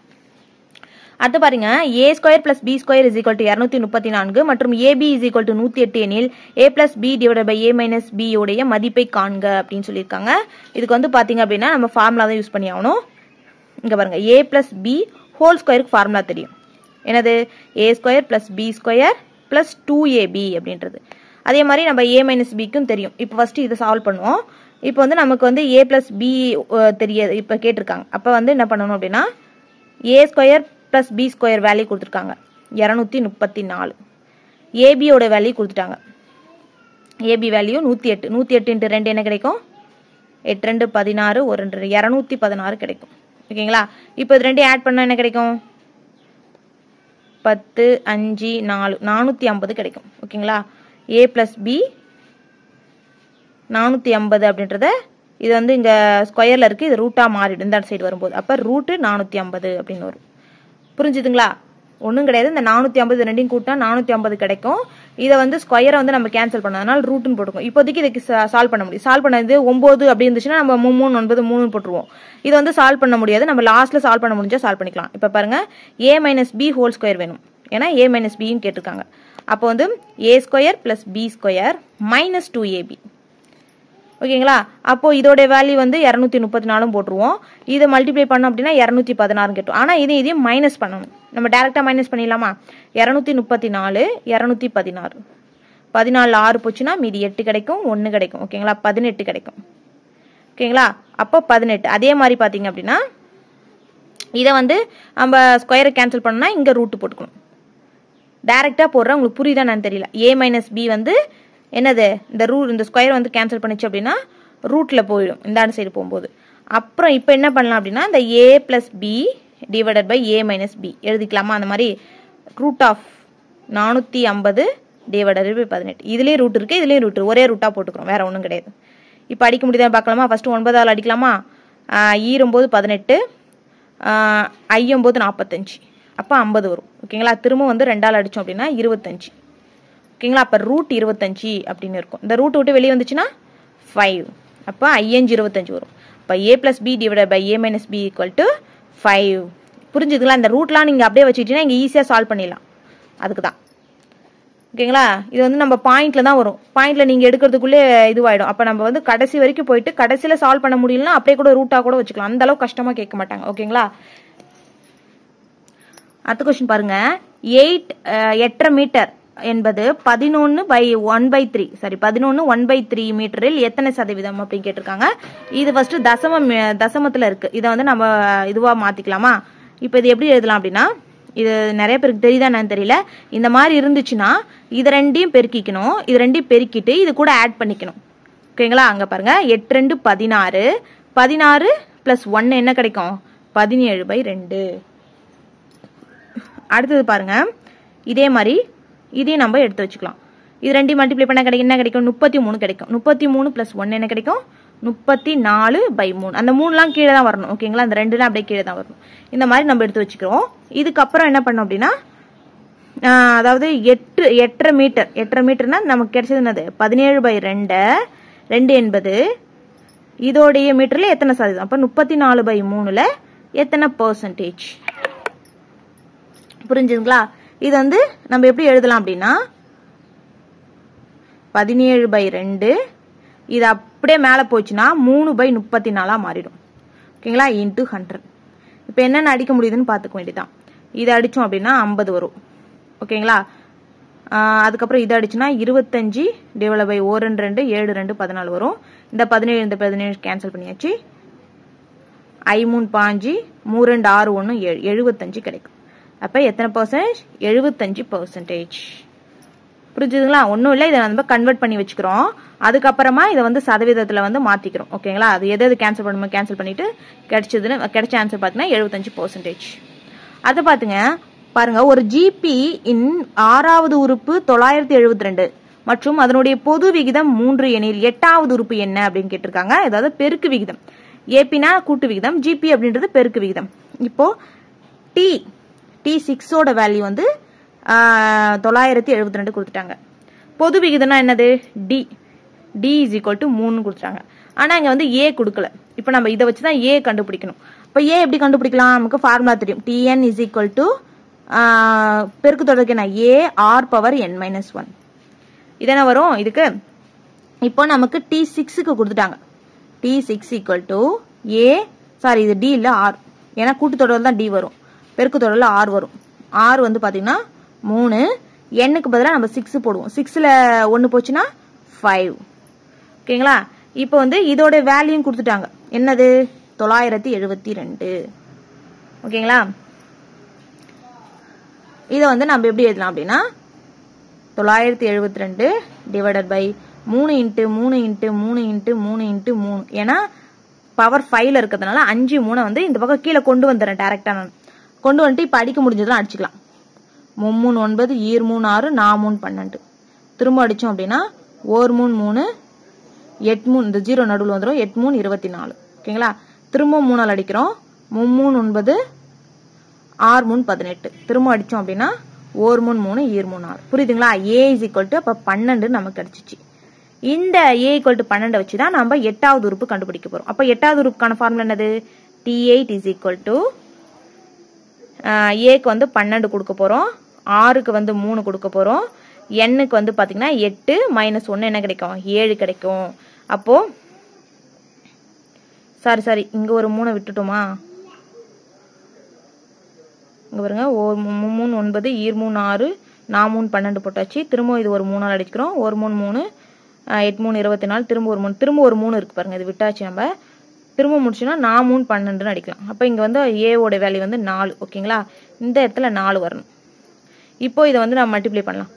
அடுத்து பாருங்க A square plus B square is equal to இரநூத்தி முப்பத்தி நான்கு மற்றும் ஏபி இஸ் ஈக்குவல் டு நூத்தி எட்டு எனில் A plus B divide by A minus B உடைய மதிப்பை காண்க அப்படின்னு சொல்லியிருக்காங்க இதுக்கு வந்து பாத்தீங்க அப்படின்னா நம்ம ஃபார்முலா தான் யூஸ் பண்ணி ஆகணும் இங்க பாருங்க ஏ பிளஸ் பி ஹோல் ஸ்கொயருக்கு ஃபார்முலா தெரியும் என்னது A square plus B square plus two AB அப்படின்றது அதே மாதிரி நம்ம ஏ மைனஸ் பிக்கும் தெரியும் இப்போ ஃபர்ஸ்ட் இதை சால்வ் பண்ணுவோம் இப்போ வந்து நமக்கு வந்து ஏ பிளஸ் பி தெரியாது இப்போ கேட்டிருக்காங்க அப்போ வந்து என்ன பண்ணணும் அப்படின்னா A square plus B square value கொடுத்துருக்காங்க இரநூத்தி முப்பத்தி நாலு ஏபியோட வேல்யூ கொடுத்துட்டாங்க ஏபி வேல்யூ நூற்றி எட்டு நூற்றி எட்டு இன்ட்டு ரெண்டு என்ன கிடைக்கும் எட்டு ரெண்டு பதினாறு ஒரு ரெண்டு இரநூத்தி பதினாறு கிடைக்கும் ஓகேங்களா இப்போ இது ரெண்டையும் ஆட் பண்ணால் என்ன கிடைக்கும் பத்து அஞ்சு நாலு நானூற்றி ஐம்பது கிடைக்கும் ஓகேங்களா ஏ ப்ளஸ் பி நானூற்றி ஐம்பது அப்படின்றத இது வந்து இங்கே ஸ்கொயரில் இருக்குது இது ரூட்டாக மாறிடும் இந்த சைடு வரும்போது அப்போ ரூட்டு நானூற்றி ஐம்பது அப்படின்னு வரும் புரிஞ்சுதுங்களா ஒன்றும் கிடையாது இந்த நானூற்றி ஐம்பது ரெண்டையும் கூட்டினா நானூற்றி ஐம்பது கிடைக்கும் இதை வந்து ஸ்கொயரை வந்து நம்ம கேன்சல் பண்ணோம் அதனால ரூட்டுன்னு போட்டுக்கோம் இப்போதைக்கு இதுக்கு சால்வ் பண்ண முடியும் சால்வ் பண்ணது ஒம்பது அப்படி இருந்துச்சுன்னா நம்ம மூ மூணு ஒன்பது மூணு போட்டுருவோம் இதை வந்து சால்வ் பண்ண முடியாது நம்ம லாஸ்ட்டில் சால்வ் பண்ண முடிஞ்சால் சால்வ் பண்ணிக்கலாம் இப்போ பாருங்க A minus B whole square வேணும் ஏன்னா ஏ மைனஸ் பின்னு கேட்டிருக்காங்க அப்போ வந்து A square plus B square minus two AB ஓகேங்களா அப்போ இதோட வேல்யூ வந்து இரநூத்தி முப்பத்தி நாலும் போட்டுருவோம் இதை மல்டிப்ளை பண்ணோம் அப்படின்னா இரநூத்தி பதினாறு கேட்டோம் ஆனால் இதையும் இதையும் மைனஸ் பண்ணணும் நம்ம டேரெக்டாக மைனஸ் பண்ணிடலாமா இரநூத்தி முப்பத்தி நாலு இரநூத்தி பதினாறு பதினாலு ஆறு போச்சுன்னா மீதி எட்டு கிடைக்கும் ஒன்று கிடைக்கும் ஓகேங்களா பதினெட்டு கிடைக்கும் ஓகேங்களா அப்போ பதினெட்டு அதே மாதிரி பார்த்தீங்க அப்படின்னா இதை வந்து நம்ம ஸ்கொயரை கேன்சல் பண்ணோம்னா இங்கே ரூட்டு போட்டுக்கணும் டைரெக்டாக போடுறேன் உங்களுக்கு புரியுதா நான் தெரியல ஏ மைனஸ் பி வந்து என்னது இந்த ரூ இந்த ஸ்கொயர் வந்து கேன்சல் பண்ணிச்சு அப்படின்னா ரூட்டில் போயிடும் இந்த சைடு போகும்போது அப்புறம் இப்போ என்ன பண்ணலாம் அப்படின்னா இந்த A plus B divided by A minus B எழுதிக்கலாமா அந்த மாதிரி ரூட் ஆஃப் நானூற்றி ஐம்பது டிவைடட் பை பதினெட்டு இதுலேயே ரூட் இருக்குது இதுலேயும் ரூட் ஒரே ரூட்டாக போட்டுக்கிறோம் வேறு ஒன்றும் கிடையாது இப்போ அடிக்க முடியுதா பார்க்கலாமா ஃபஸ்ட்டு ஒன்பதால் அடிக்கலாமா ஈரம்போது பதினெட்டு ஐயம்போது நாற்பத்தஞ்சு அப்போ ஐம்பது வரும் ஓகேங்களா திரும்ப வந்து ரெண்டால் அடித்தோம் அப்படின்னா இருபத்தஞ்சு ஓகேங்களா அப்போ ரூட் இருபத்தஞ்சு அப்படின்னு இருக்கும் இந்த ரூட் விட்டு வெளியே வந்துச்சுன்னா ஃபைவ் அப்போ ஐயஞ்சு இருபத்தஞ்சு வரும் இப்போ A plus B divide by A minus B equal to five புரிஞ்சுதுங்களா இந்த ரூட்லாம் நீங்கள் அப்படியே வச்சுக்கிட்டீங்கன்னா இங்கே ஈஸியாக சால்வ் பண்ணிடலாம் அதுக்கு தான் ஓகேங்களா இது வந்து நம்ம பாயிண்ட்ல தான் வரும் பாயிண்ட்ல நீங்க எடுக்கிறதுக்குள்ளே இதுவாயிடும் அப்ப நம்ம வந்து கடைசி வரைக்கும் போயிட்டு கடைசியில சால்வ் பண்ண முடியலன்னா அப்படியே கூட ரூட்டா கூட வச்சுக்கலாம் அந்த அளவுக்கு கஷ்டமா கேட்க மாட்டாங்க ஓகேங்களா அடுத்த கொஸ்டின் பாருங்க எயிட் எட்டரை மீட்டர் என்பது பதினொன்று by one by three sorry பதினொன்று ஒன் பை த்ரீ மீட்டரில் எத்தனை சதவீதம் அப்படின்னு கேட்டிருக்காங்க இது ஃபர்ஸ்ட் தசமம் தசமத்தில் இருக்கு இதை வந்து நம்ம இதுவாக மாற்றிக்கலாமா இப்போ இது எப்படி எழுதலாம் அப்படின்னா இது நிறைய பேருக்கு தெரியுதா என்னன்னு தெரியல இந்த மாதிரி இருந்துச்சுன்னா இது ரெண்டையும் பெருக்கிக்கணும் இது ரெண்டையும் பெருக்கிட்டு இது கூட ஆட் பண்ணிக்கணும் ஓகேங்களா அங்கே பாருங்க எட்டு ரெண்டு பதினாறு பதினாறு ப்ளஸ் ஒன்று என்ன கிடைக்கும் பதினேழு பை ரெண்டு அடுத்தது பாருங்க இதே மாதிரி இதையும் நம்ம எடுத்து வச்சுக்கலாம் இது ரெண்டையும் மல்டிப்ளை பண்ண கிடைக்கும் என்ன கிடைக்கும் முப்பத்தி மூணு கிடைக்கும் முப்பத்தி மூணு ப்ளஸ் ஒன்று என்ன கிடைக்கும் முப்பத்தி நாலு பை மூணு அந்த மூணுலாம் கீழே தான் வரணும் ஓகேங்களா அந்த ரெண்டுலாம் அப்படியே கீழே தான் வரணும் இந்த மாதிரி நம்ம எடுத்து வச்சுக்கிறோம் இதுக்கப்புறம் என்ன பண்ணோம் அப்படின்னா அதாவது எட்டு எட்டரை மீட்டர் எட்டரை மீட்டர்னா நமக்கு கிடைச்சது என்னது பதினேழு பை ரெண்டு ரெண்டு என்பது இதோடைய மீட்டர்ல எத்தனை சதவீதம் அப்போ முப்பத்தி நாலு பை மூணுல எத்தனை பர்சன்டேஜ் புரிஞ்சுதுங்களா இது வந்து நம்ம எப்படி எழுதலாம் அப்படின்னா பதினேழு பை ரெண்டு இது அப்படியே மேலே போச்சுன்னா மூணு பை முப்பத்தி நாலாக மாறிடும் ஓகேங்களா இன்ட்டு ஹண்ட்ரட் இப்போ என்னென்ன அடிக்க முடியுதுன்னு பார்த்துக்க வேண்டியதான் இதை அடித்தோம் அப்படின்னா ஐம்பது வரும் ஓகேங்களா அதுக்கப்புறம் இதை அடிச்சுன்னா இருபத்தஞ்சி டிவைட் பை ஓ ரெண்டு ரெண்டு ஏழு ரெண்டு பதினாலு வரும் இந்த பதினேழு இந்த பதினேழு கேன்சல் பண்ணியாச்சு ஐ மூணு பாஞ்சு மூணு ரெண்டு ஆறு ஒன்று ஏழு எழுபத்தஞ்சு கிடைக்கும் அப்போ எத்தனை பர்சன்டேஜ் எழுபத்தஞ்சு பர்சன்டேஜ் புரிஞ்சுதுங்களா ஒன்றும் இல்லை இதை நம்ம கன்வெர்ட் பண்ணி வச்சுக்கிறோம் அதுக்கப்புறமா இதை வந்து சதவீதத்தில் வந்து மாற்றிக்கிறோம் ஓகேங்களா அது எது எது கேன்சல் பண்ணுமோ கேன்சல் பண்ணிட்டு கிடைச்சதுன்னு கிடைச்ச ஆன்சர் பார்த்தீங்கன்னா எழுபத்தஞ்சு பர்சன்டேஜ் அதை பார்த்துங்க பாருங்க ஒரு ஜிபி இன் ஆறாவது உறுப்பு தொள்ளாயிரத்தி எழுபத்தி ரெண்டு மற்றும் அதனுடைய பொது விகிதம் மூன்று எனில் எட்டாவது உறுப்பு என்ன அப்படின்னு கேட்டிருக்காங்க ஏதாவது பெருக்கு விகிதம் ஏபினா கூட்டு விகிதம் ஜிபி அப்படின்றது பெருக்கு விகிதம் இப்போ டி டி சிக்ஸோட வேல்யூ வந்து தொள்ளாயிரத்தி எழுபத்தி ரெண்டு கொடுத்துட்டாங்க பொது விகிதம்னா என்னது T T is equal to மூணு கொடுத்துட்டாங்க ஆனால் இங்கே வந்து ஏ கொடுக்கல இப்போ நம்ம இதை வச்சு தான் ஏ கண்டுபிடிக்கணும் இப்போ ஏ எப்படி கண்டுபிடிக்கலாம் நமக்கு ஃபார்முலா தெரியும் டிஎன் இஸ் ஈக்குவல் டு பெருக்கு தொடர்க்கு என்ன A R power N minus one இதென்ன வரும் இதுக்கு இப்போ நமக்கு டி சிக்ஸுக்கு கொடுத்துட்டாங்க T six equal to A sorry இது டி இல்லை ஆர் ஏன்னா கூட்டுத்தொடர் தான் டி வரும் பெருக்கு தொடரில் ஆர் வரும் ஆர் வந்து பார்த்தீங்கன்னா மூணு எண்ணுக்கு பதிலாக நம்ம சிக்ஸ் போடுவோம் சிக்ஸில் ஒன்று போச்சுன்னா ஃபைவ் ஓகேங்களா இப்போ வந்து இதோட வேல்யூம் கொடுத்துட்டாங்க என்னது தொள்ளாயிரத்தி எழுபத்தி ரெண்டு ஓகேங்களா இதை வந்து நம்ம எப்படி எழுதலாம் அப்படின்னா தொள்ளாயிரத்தி எழுபத்தி ரெண்டு டிவைடட் பை மூணு இன்ட்டு மூணு இன்ட்டு மூணு இன்ட்டு மூணு இன்ட்டு மூணு ஏன்னா பவர் ஃபைவ்ல இருக்கிறதுனால அஞ்சு மூணை வந்து இந்த பக்கம் கீழே கொண்டு வந்துடுறேன் டேரெக்டாக நான் கொண்டு வந்துட்டு இப்போ அடிக்க முடிஞ்சதெல்லாம் அடிச்சுக்கலாம் மும்மூணு ஒன்பது ஈர் மூணு ஆறு நா மூணு பன்னெண்டு திரும்ப அடித்தோம் அப்படின்னா ஓர் மூணு மூணு எட் மூணு இந்த ஜீரோ நடுவில் வந்துடும் எட் மூணு இருபத்தி நாலு ஓகேங்களா திரும்ப மூணால் அடிக்கிறோம் மும்மூணு ஒன்பது ஆறு மூணு பதினெட்டு திரும்ப அடித்தோம் அப்படின்னா ஓர் மூணு மூணு ஈர் மூணு ஆறு புரியுதுங்களா ஏ இஸ் ஈக்குவல் டு அப்போ பன்னெண்டு நமக்கு கிடைச்சிச்சு இந்த ஏ ஈக்குவல் டு பன்னெண்டை வச்சு தான் நம்ம எட்டாவது உறுப்பு கண்டுபிடிக்க போகிறோம் அப்போ எட்டாவது உறுப்புக்கான ஃபார்முலா என்னது T eight is equal to ஏக்கு வந்து பன்னெண்டு கொடுக்க போகிறோம் ஆறுக்கு வந்து மூணு கொடுக்க போகிறோம் எண்ணுக்கு வந்து பார்த்தீங்கன்னா எட்டு மைனஸ் ஒன்று என்ன கிடைக்கும் ஏழு கிடைக்கும் அப்போது சாரி சாரி இங்கே ஒரு மூணை விட்டுட்டோமா இங்கே பாருங்க ஓ மூணு ஒன்பது ஈர் மூணு ஆறு நான் மூணு பன்னெண்டு போட்டாச்சு திரும்ப இது ஒரு மூணால் அடிக்கிறோம் ஒரு மூணு மூணு ஆஹ் எட்டு மூணு இருபத்தி நாலு திரும்ப ஒரு மூணு திரும்ப ஒரு மூணு இருக்கு பாருங்க இது விட்டாச்சு நம்ம திரும்ப முடிச்சுன்னா நான் மூணு பன்னெண்டுன்னு அடிக்கலாம் அப்போ இங்கே வந்து ஏவோட வேல்யூ வந்து நாலு ஓகேங்களா இந்த இடத்துல நாலு வரணும் இப்போ இதை வந்து நம்ம மல்டிப்ளை பண்ணலாம்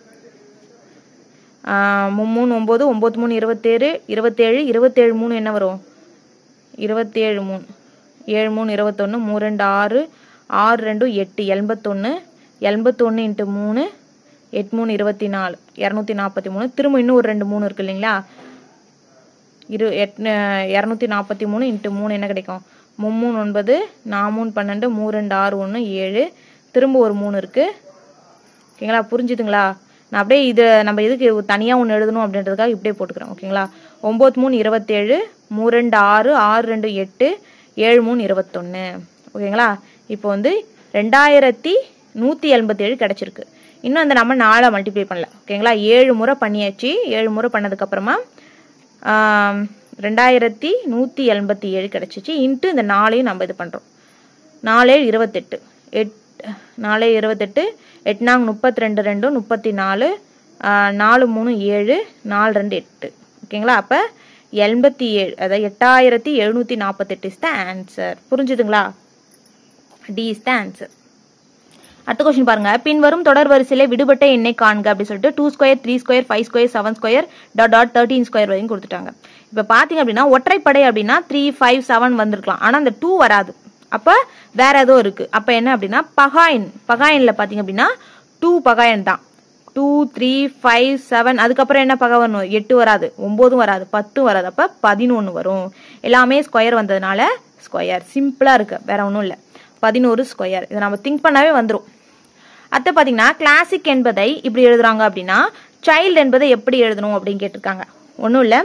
ஆஹ் மூ- மூணு ஒம்பது ஒம்பது மூணு இருபத்தேழு இருபத்தேழு இருபத்தேழு மூணு என்ன வரும் இருபத்தேழு மூணு ஏழு மூணு இருபத்தொன்று மூணு ரெண்டு ஆறு ஆறு ரெண்டு எட்டு எண்பத்தொன்று எண்பத்தொன்று இன்ட்டு மூணு எட்டு மூணு இருபத்தி நாலு இரநூத்தி நாற்பத்தி மூணு திரும்ப இன்னும் ஒரு ரெண்டு மூணு இருக்கு இல்லைங்களா இரு எட் இரநூத்தி நாற்பத்தி மூணு இன்ட்டு மூணு என்ன கிடைக்கும் மும்மூணு ஒன்பது நான் மூணு பன்னெண்டு மூணு ரெண்டு ஆறு ஒன்று ஏழு திரும்ப ஒரு மூணு இருக்கு ஓகேங்களா புரிஞ்சுதுங்களா நான் அப்படியே இது நம்ம எதுக்கு தனியாக ஒன்று எழுதணும் அப்படின்றதுக்காக இப்படியே போட்டுக்கிறேன் ஓகேங்களா ஒம்பது மூணு இருபத்தேழு மூணு ரெண்டு ஆறு ஆறு ரெண்டு எட்டு ஏழு மூணு இருபத்தொன்று ஓகேங்களா இப்போ வந்து ரெண்டாயிரத்தி நூற்றி எண்பத்தேழு கிடச்சிருக்கு இன்னும் அந்த நம்ம நாளை மல்டிப்ளை பண்ணல ஓகேங்களா ஏழு முறை பண்ணியாச்சு ஏழு முறை பண்ணதுக்கப்புறமா ரெண்டாயிரத்தி நூற்றி எண்பத்தி ஏழு கிடச்சிச்சு இன்ட்டு இந்த நாளையும் நம்ம இது பண்ணுறோம் நாலே இருபத்தெட்டு எட் நாலே இருபத்தெட்டு எட்னாங்க முப்பத்தி ரெண்டு ரெண்டு முப்பத்தி நாலு ஆஹ் நாலு மூணு ஏழு நாலு ரெண்டு எட்டு ஓகேங்களா அப்போ எண்பத்தி ஏழு அதாவது எட்டாயிரத்தி எழுநூற்றி நாற்பத்தெட்டு இஸ் த ஆன்சர் புரிஞ்சுதுங்களா டி இஸ் த ஆன்சர் அடுத்த கொஸ்டின் பாருங்க பின்வரும் தொடர் வரிசையில விடுபட்ட எண்ணை காண்க அப்படி சொல்லிட்டு two square three square five square seven square dot dot thirteen square வரையும் கொடுத்துட்டாங்க இப்போ பார்த்தீங்க அப்படின்னா ஒற்றைப்படை அப்படின்னா த்ரீ ஃபைவ் செவன் வந்திருக்கலாம் ஆனால் அந்த டூ வராது அப்போ வேற ஏதோ இருக்கு அப்போ என்ன அப்படின்னா பகாயின் பகாயின்ல பார்த்தீங்க அப்படின்னா டூ பகாயன் தான் டூ த்ரீ ஃபைவ் செவன் அதுக்கப்புறம் என்ன பகை வரணும் எட்டு வராது ஒம்போதும் வராது பத்தும் வராது அப்போ பதினொன்று வரும் எல்லாமே ஸ்கொயர் வந்ததுனால ஸ்கொயர் சிம்பிளாக இருக்கு வேற ஒன்றும் இல்லை பதினோரு ஸ்கொயர் இதை நம்ம திங்க் பண்ணாவே வந்துடும் அடுத்து பார்த்தீங்கன்னா கிளாசிக் என்பதை இப்படி எழுதுறாங்க அப்படின்னா சைல்டு என்பதை எப்படி எழுதணும் அப்படின்னு கேட்டிருக்காங்க ஒன்றும் இல்லை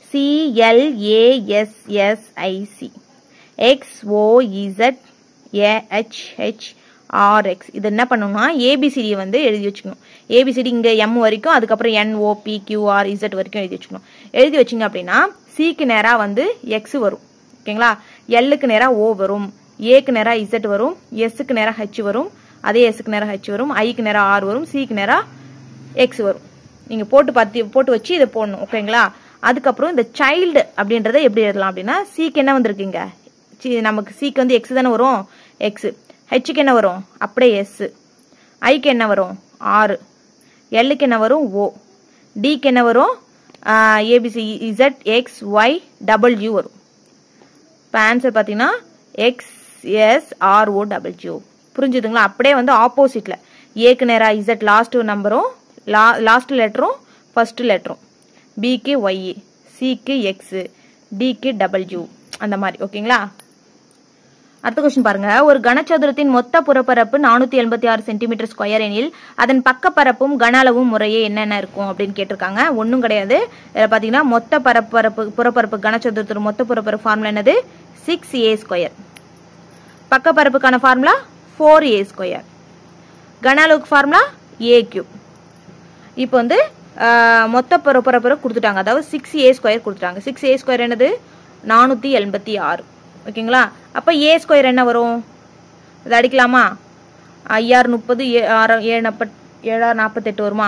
சிஎல்ஏஎஸ்எஸ்ஐசி எக்ஸ் ஓஇசட் ஏஹெச்ஹெச் ஆர்எக்ஸ் இது என்ன பண்ணணும்னா ஏபிசிடியை வந்து எழுதி வச்சுக்கணும் ஏபிசிடி இங்கே எம் வரைக்கும் அதுக்கப்புறம் என்ஓபி கியூஆர் இசட் வரைக்கும் எழுதி வச்சுக்கணும் எழுதி வச்சிங்க அப்படின்னா சிக்கு நேராக வந்து எக்ஸ் வரும் ஓகேங்களா எல்லுக்கு நேராக ஓ வரும் ஏக்கு நேராக இசட் வரும் எஸ்ஸுக்கு நேராக ஹெச் வரும் அதே எஸ்ஸுக்கு நேராக ஹெச் வரும் ஐக்கு நேராக ஆர் வரும் சிக்கு நேராக எக்ஸ் வரும் நீங்கள் போட்டு பார்த்து போட்டு வச்சு இதை போடணும் ஓகேங்களா அதுக்கப்புறம் இந்த சைல்டு அப்படின்றத எப்படி எழுதலாம் அப்படின்னா சிக்கு என்ன வந்திருக்குங்க சி நமக்கு சிக்கு வந்து எக்ஸ் தானே வரும் எக்ஸ் ஹெச்சுக்கு என்ன வரும் அப்படியே எஸ் ஐக்கு என்ன வரும் ஆறு எல்லுக்கு என்ன வரும் ஓ டிக்கு என்ன வரும் ABC Z X Y double U வரும் இப்போ ஆன்சர் பார்த்தீங்கன்னா X S R O double G O புரிஞ்சுதுங்களா அப்படியே வந்து ஆப்போசிட்டில் ஏக்கு நேராக இசட் லாஸ்ட் நம்பரும் லா லாஸ்ட் லெட்டரும் ஃபர்ஸ்ட் லெட்டரும் பிக்கு ஒய் சிக்கு எக்ஸு டிக்கு டபுள் ஜூ அந்த மாதிரி ஓகேங்களா அடுத்த கொஸ்டின் பாருங்க ஒரு கனசதுரத்தின் மொத்த புறப்பரப்பு நானூத்தி எண்பத்தி ஆறு சென்டிமீட்டர் ஸ்கொயர் எனில் அதன் பக்கப்பரப்பும் கன அளவும் முறையே என்னென்ன இருக்கும் அப்படின்னு கேட்டிருக்காங்க ஒன்றும் கிடையாது இதில் பார்த்தீங்கன்னா மொத்த பரப்பரப்பு புறப்பரப்பு கனசதுரத்தோட மொத்த புறப்பரப்பு ஃபார்முலா என்னது சிக்ஸ் ஏ ஸ்கொயர் பக்கப்பரப்புக்கான ஃபார்முலா ஃபோர் ஏ ஸ்கொயர் கன அளவுக்கு ஃபார்முலா ஏ கியூப் இப்போ வந்து ஆஹ், மொத்த புறப்பரப்பு கொடுத்துட்டாங்க அதாவது சிக்ஸ் ஏ ஸ்கொயர் கொடுத்துட்டாங்க சிக்ஸ் ஏ ஸ்கொயர் என்னது நானூற்றி எண்பத்தி ஆறு ஓகேங்களா அப்போ ஏ ஸ்கொயர் என்ன வரும் இது அடிக்கலாமா ஐயாறு முப்பது ஏ ஆறு ஏழு நாற்பத் ஏழாறு நாற்பத்தெட்டு வருமா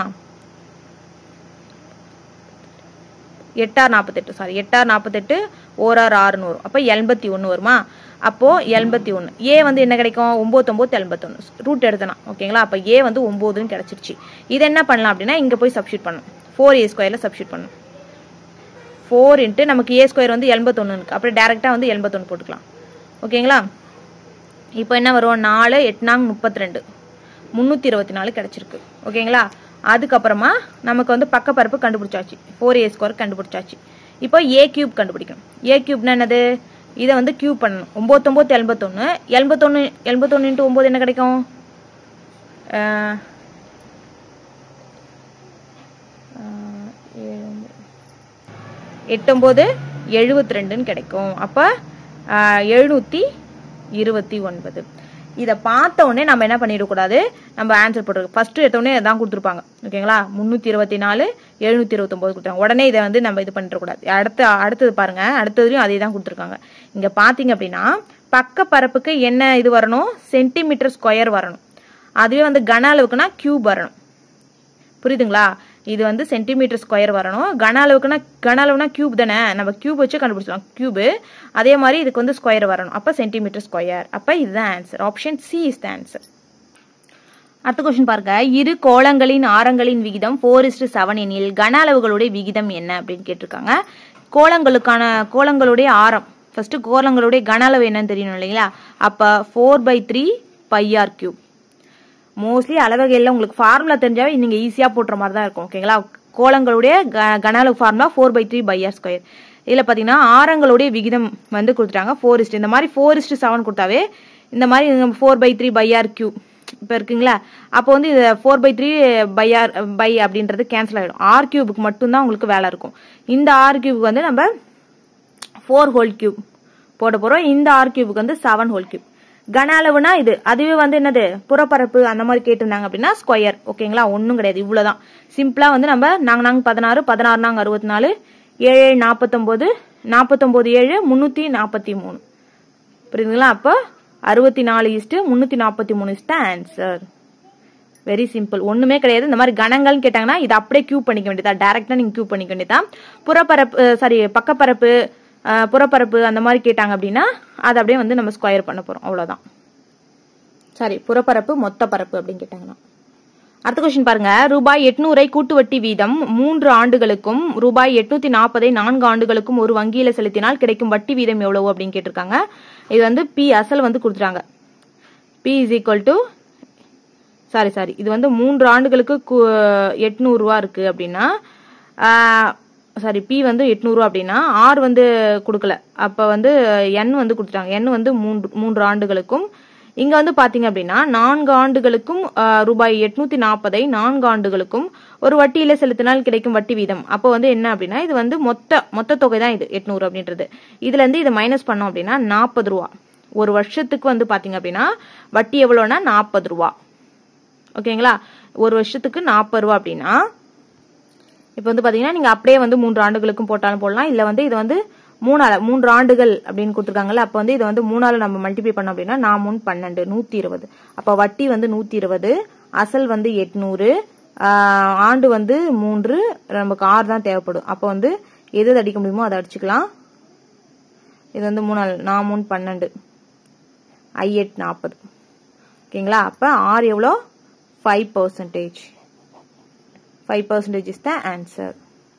எட்டார் நாற்பத்தெட்டு சாரி எட்டார் நாற்பத்தெட்டு ஓராறு ஆறுன்னு வரும் அப்போ எண்பத்தி ஒன்று வருமா அப்போது எண்பத்தி ஒன்று ஏ வந்து என்ன கிடைக்கும் ஒம்பத்தொம்போது எண்பத்தொன்று ரூட் எடுத்தனா ஓகேங்களா அப்போ ஏ வந்து ஒம்போதுன்னு கிடச்சிருச்சு இது என்ன பண்ணலாம் அப்படின்னா இங்கே போய் சப்ஸ்டியூட் பண்ணணும் ஃபோர் ஏ ஸ்கொயரில் சப்ஸ்டியூட் பண்ணணும் ஃபோர் இன்ட்டு நமக்கு ஏ ஸ்கொயர் வந்து எண்பத்தொன்று இருக்குது அப்படியே டேரெக்டாக வந்து எண்பத்தொன்று போட்டுக்கலாம் ஓகேங்களா இப்போ என்ன வரும் நாலு எட்நாங் முப்பத்தி ரெண்டு முந்நூற்றி இருபத்தி நாலு கிடச்சிருக்கு ஓகேங்களா அதுக்கப்புறமா நமக்கு வந்து பக்கப்பரப்பு கண்டுபிடிச்சாச்சு ஃபோர் ஏ ஸ்கொயர் கண்டுபிடிச்சாச்சு இப்போ ஏ கியூப் கண்டுபிடிக்கணும் ஏ கியூப்னா என்னது இதை வந்து கியூப் பண்ணணும் ஒம்பத்தொம்போது எண்பத்தொன்று எண்பத்தொன்று எண்பத்தொன்று இன்ட்டு ஒம்பது என்ன கிடைக்கும் அஹ், அஹ், ஏழு, ஒன்பது. எட்டொம்போது எழுபத்தி ரெண்டுன்னு கிடைக்கும் அப்போ எழுநூற்றி இருபத்தி ஒன்பது இதை பார்த்த உடனே நம்ம என்ன பண்ணிடக்கூடாது நம்ம ஆன்சர் போட்டுருக்கோம் ஃபர்ஸ்ட் எடுத்த உடனே தான் கொடுத்துருப்பாங்க ஓகேங்களா முந்நூற்றி இருபத்தி நாலு எழுநூற்றி இருபத்தொம்போது கொடுத்தாங்க உடனே இதை வந்து நம்ம இது பண்ணிடக்கூடாது அடுத்து அடுத்தது பாருங்க அடுத்ததுலையும் அதே தான் கொடுத்துருக்காங்க இங்கே பார்த்தீங்க அப்படின்னா பக்க பரப்புக்கு என்ன இது வரணும் சென்டிமீட்டர் ஸ்கொயர் வரணும் அதுவே வந்து கன அளவுக்குனா கியூப் வரணும் புரியுதுங்களா இது வந்து சென்டிமீட்டர் ஸ்கொயர் வரணும் கன அளவுக்குன்னா கன அளவுனா கியூப் தானே நம்ம கியூப் வச்சு கண்டுபிடிச்சலாம் கியூபு அதே மாதிரி இதுக்கு வந்து ஸ்கொயர் வரணும் அப்போ சென்டிமீட்டர் ஸ்கொயர் அப்போ இதுதான் answer option C is the answer அடுத்த கொஸ்டின் பாருங்க இரு கோளங்களின் ஆரங்களின் விகிதம் ஃபோர் இஸ்டு செவன் எனில் கன அளவுகளுடைய விகிதம் என்ன அப்படின்னு கேட்டிருக்காங்க கோளங்களுக்கான கோளங்களுடைய ஆரம் ஃபர்ஸ்ட் கோளங்களுடைய கன அளவு என்னன்னு தெரியணும் இல்லைங்களா அப்போ four by three pi R cube mostly அளவகையில் உங்களுக்கு ஃபார்முலா தெரிஞ்சாவே நீங்கள் ஈஸியாக போட்டுற மாதிரி தான் இருக்கும் ஓகேங்களா கோளங்களுடைய க கன அளவு formula four by three pi R square இதில் பார்த்தீங்கன்னா ஆரங்களுடைய விகிதம் வந்து கொடுத்துட்டாங்க ஃபோர் இஸ்ட் இந்த மாதிரி ஃபோர் இஸ்ட் செவன் கொடுத்தாவே இந்த மாதிரி four by three pi R cube இப்போ இருக்குங்களா அப்போ வந்து இது four by three pi R pi அப்படின்றது கேன்சல் ஆகிடும் ஆர் கியூபுக்கு மட்டும்தான் உங்களுக்கு வேலை இருக்கும் இந்த ஆர் கியூபுக்கு வந்து நம்ம ஃபோர் ஹோல் கியூப் போட போகிறோம் இந்த ஆர் கியூபுக்கு வந்து செவன் ஹோல் கியூப் கன அளவுனா இது அதுவே வந்து என்னது புறப்பரப்பு அந்த மாதிரி கேட்டிருந்தாங்க அப்படின்னா ஸ்கொயர் ஓகேங்களா ஒன்றும் கிடையாது இவ்வளோதான் சிம்பிளாக வந்து நம்ம நாங்க நாங்க பதினாறு பதினாறு நாங்க அறுபத்தி நாலு ஏழு ஏழு நாற்பத்தொம்போது நாற்பத்தொம்போது ஏழு முந்நூற்றி நாற்பத்தி மூணு புரியுதுங்களா அப்போ அறுபத்தி நாலு இஸ்ட்டு முந்நூற்றி நாற்பத்தி மூணு இஸ்ட் ஆன்சர் வெரி சிம்பிள் ஒண்ணுமே கிடையாது இந்த மாதிரி கணங்கள்னு கேட்டாங்கன்னா இதை அப்படியே கியூ பண்ணிக்க வேண்டியதா டேரக்டா நீங்க கியூ பண்ணிக்க வேண்டியதா புறப்பரப்பு சாரி பக்கப்பரப்பு அஹ், புறப்பரப்பு அந்த மாதிரி கேட்டாங்க அப்படின்னா அதை அப்படியே வந்து நம்ம ஸ்கொயர் பண்ண போறோம் அவ்வளவுதான் சாரி புறப்பரப்பு மொத்த பரப்பு அப்படின்னு கேட்டாங்கன்னா அடுத்த கொஸ்டின் பாருங்க ரூபாய் எட்நூறை கூட்டு வட்டி வீதம் மூன்று ஆண்டுகளுக்கும் ரூபாய் எட்நூத்தி நாற்பதை நான்கு ஆண்டுகளுக்கும் ஒரு வங்கியில செலுத்தினால் கிடைக்கும் வட்டி வீதம் எவ்வளவு அப்படின்னு கேட்டிருக்காங்க இது வந்து பி அசல் வந்து கொடுத்துட்டாங்க P is equal to sorry sorry இது வந்து மூன்று ஆண்டுகளுக்கு கு- எட்நூறு ரூபா இருக்கு அப்படின்னா சாரி பி வந்து எட்நூறு அப்படின்னா ஆர் வந்து கொடுக்கல அப்ப வந்து என் வந்து கொடுத்துட்டாங்க என் வந்து மூன்று மூன்று ஆண்டுகளுக்கும் இங்க வந்து பாத்தீங்க அப்படின்னா நான்கு ஆண்டுகளுக்கும் ஆ, ரூபாய் எட்நூத்தி நாற்பதை நான்கு ஆண்டுகளுக்கும் ஒரு வட்டியில செலுத்தினால் கிடைக்கும் வட்டி வீதம் அப்போ வந்து என்ன அப்படின்னா இது வந்து மொத்த மொத்த தொகை தான் இது எட்நூறு அப்படின்றது இதுல இருந்து இதை மைனஸ் பண்ணோம் அப்படின்னா நாற்பது ரூபா ஒரு வருஷத்துக்கு வந்து பாத்தீங்க அப்படின்னா வட்டி எவ்வளோன்னா நாற்பது ரூபா ஓகேங்களா ஒரு வருஷத்துக்கு நாற்பது ரூபா அப்படின்னா இப்போ வந்து பாத்தீங்கன்னா நீங்க அப்படியே வந்து மூன்று ஆண்டுகளுக்கும் போட்டாலும் போடலாம் இல்ல வந்து இது வந்து மூணால மூன்று ஆண்டுகள் அப்படின்னு கொடுத்துருக்காங்கல்ல அப்போ வந்து இதை வந்து மூணால நம்ம மல்டிப்ளை பண்ணோம் அப்படின்னா நான் மூணு பன்னெண்டு நூத்தி இருபது அப்போ வட்டி வந்து நூத்தி இருபது அசல் வந்து எட்நூறு ஆஹ், ஆண்டு வந்து மூன்று நமக்கு ஆறு தான் தேவைப்படும் அப்போ வந்து எது எது அடிக்க முடியுமோ அதை அடிச்சுக்கலாம் இது வந்து மூணால் நான் மூணு பன்னெண்டு ஐ எட் நாற்பது ஓகேங்களா அப்போ ஆர் எவ்வளோ five percentage five percentage is the answer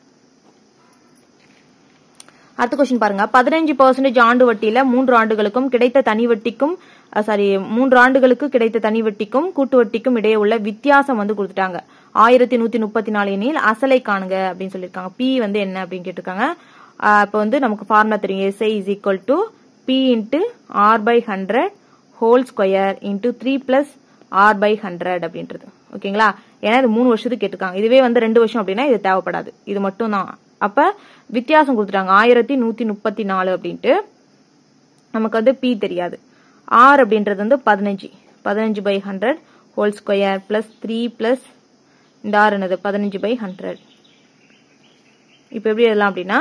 அடுத்த கொஸ்டின் பாருங்க பதினஞ்சு பர்சன்டேஜ் ஆண்டு வட்டியில மூன்று ஆண்டுகளுக்கும் கிடைத்த தனி வட்டிக்கும் சாரி மூன்று ஆண்டுகளுக்கு கிடைத்த தனி வட்டிக்கும் கூட்டு வட்டிக்கும் இடையே உள்ள வித்தியாசம் வந்து கொடுத்துட்டாங்க ஆயிரத்தி நூத்தி முப்பத்தி நாலு எண்ணில் அசலை காணுங்க அப்படின்னு சொல்லியிருக்காங்க பி வந்து என்ன அப்படின்னு கேட்டிருக்காங்க இப்போ வந்து நமக்கு ஃபார்முலா தெரியும் SI is equal to P into R by hundred whole square into three plus R by hundred அப்படின்றது ஓகேங்களா ஏன்னா இது மூணு வருஷத்துக்கு கேட்டிருக்காங்க இதுவே வந்து ரெண்டு வருஷம் அப்படின்னா இது தேவைப்படாது இது மட்டும் தான் அப்ப வித்தியாசம் கொடுத்துட்டாங்க ஆயிரத்தி நூத்தி முப்பத்தி நாலு அப்படின்ட்டு நமக்கு வந்து பி தெரியாது ஆர் அப்படின்றது வந்து பதினஞ்சு பதினஞ்சு by hundred whole square plus three plus இந்த ஆர் என்னது பதினஞ்சு பை ஹண்ட்ரட் இப்போ எப்படி எழுதலாம் அப்படின்னா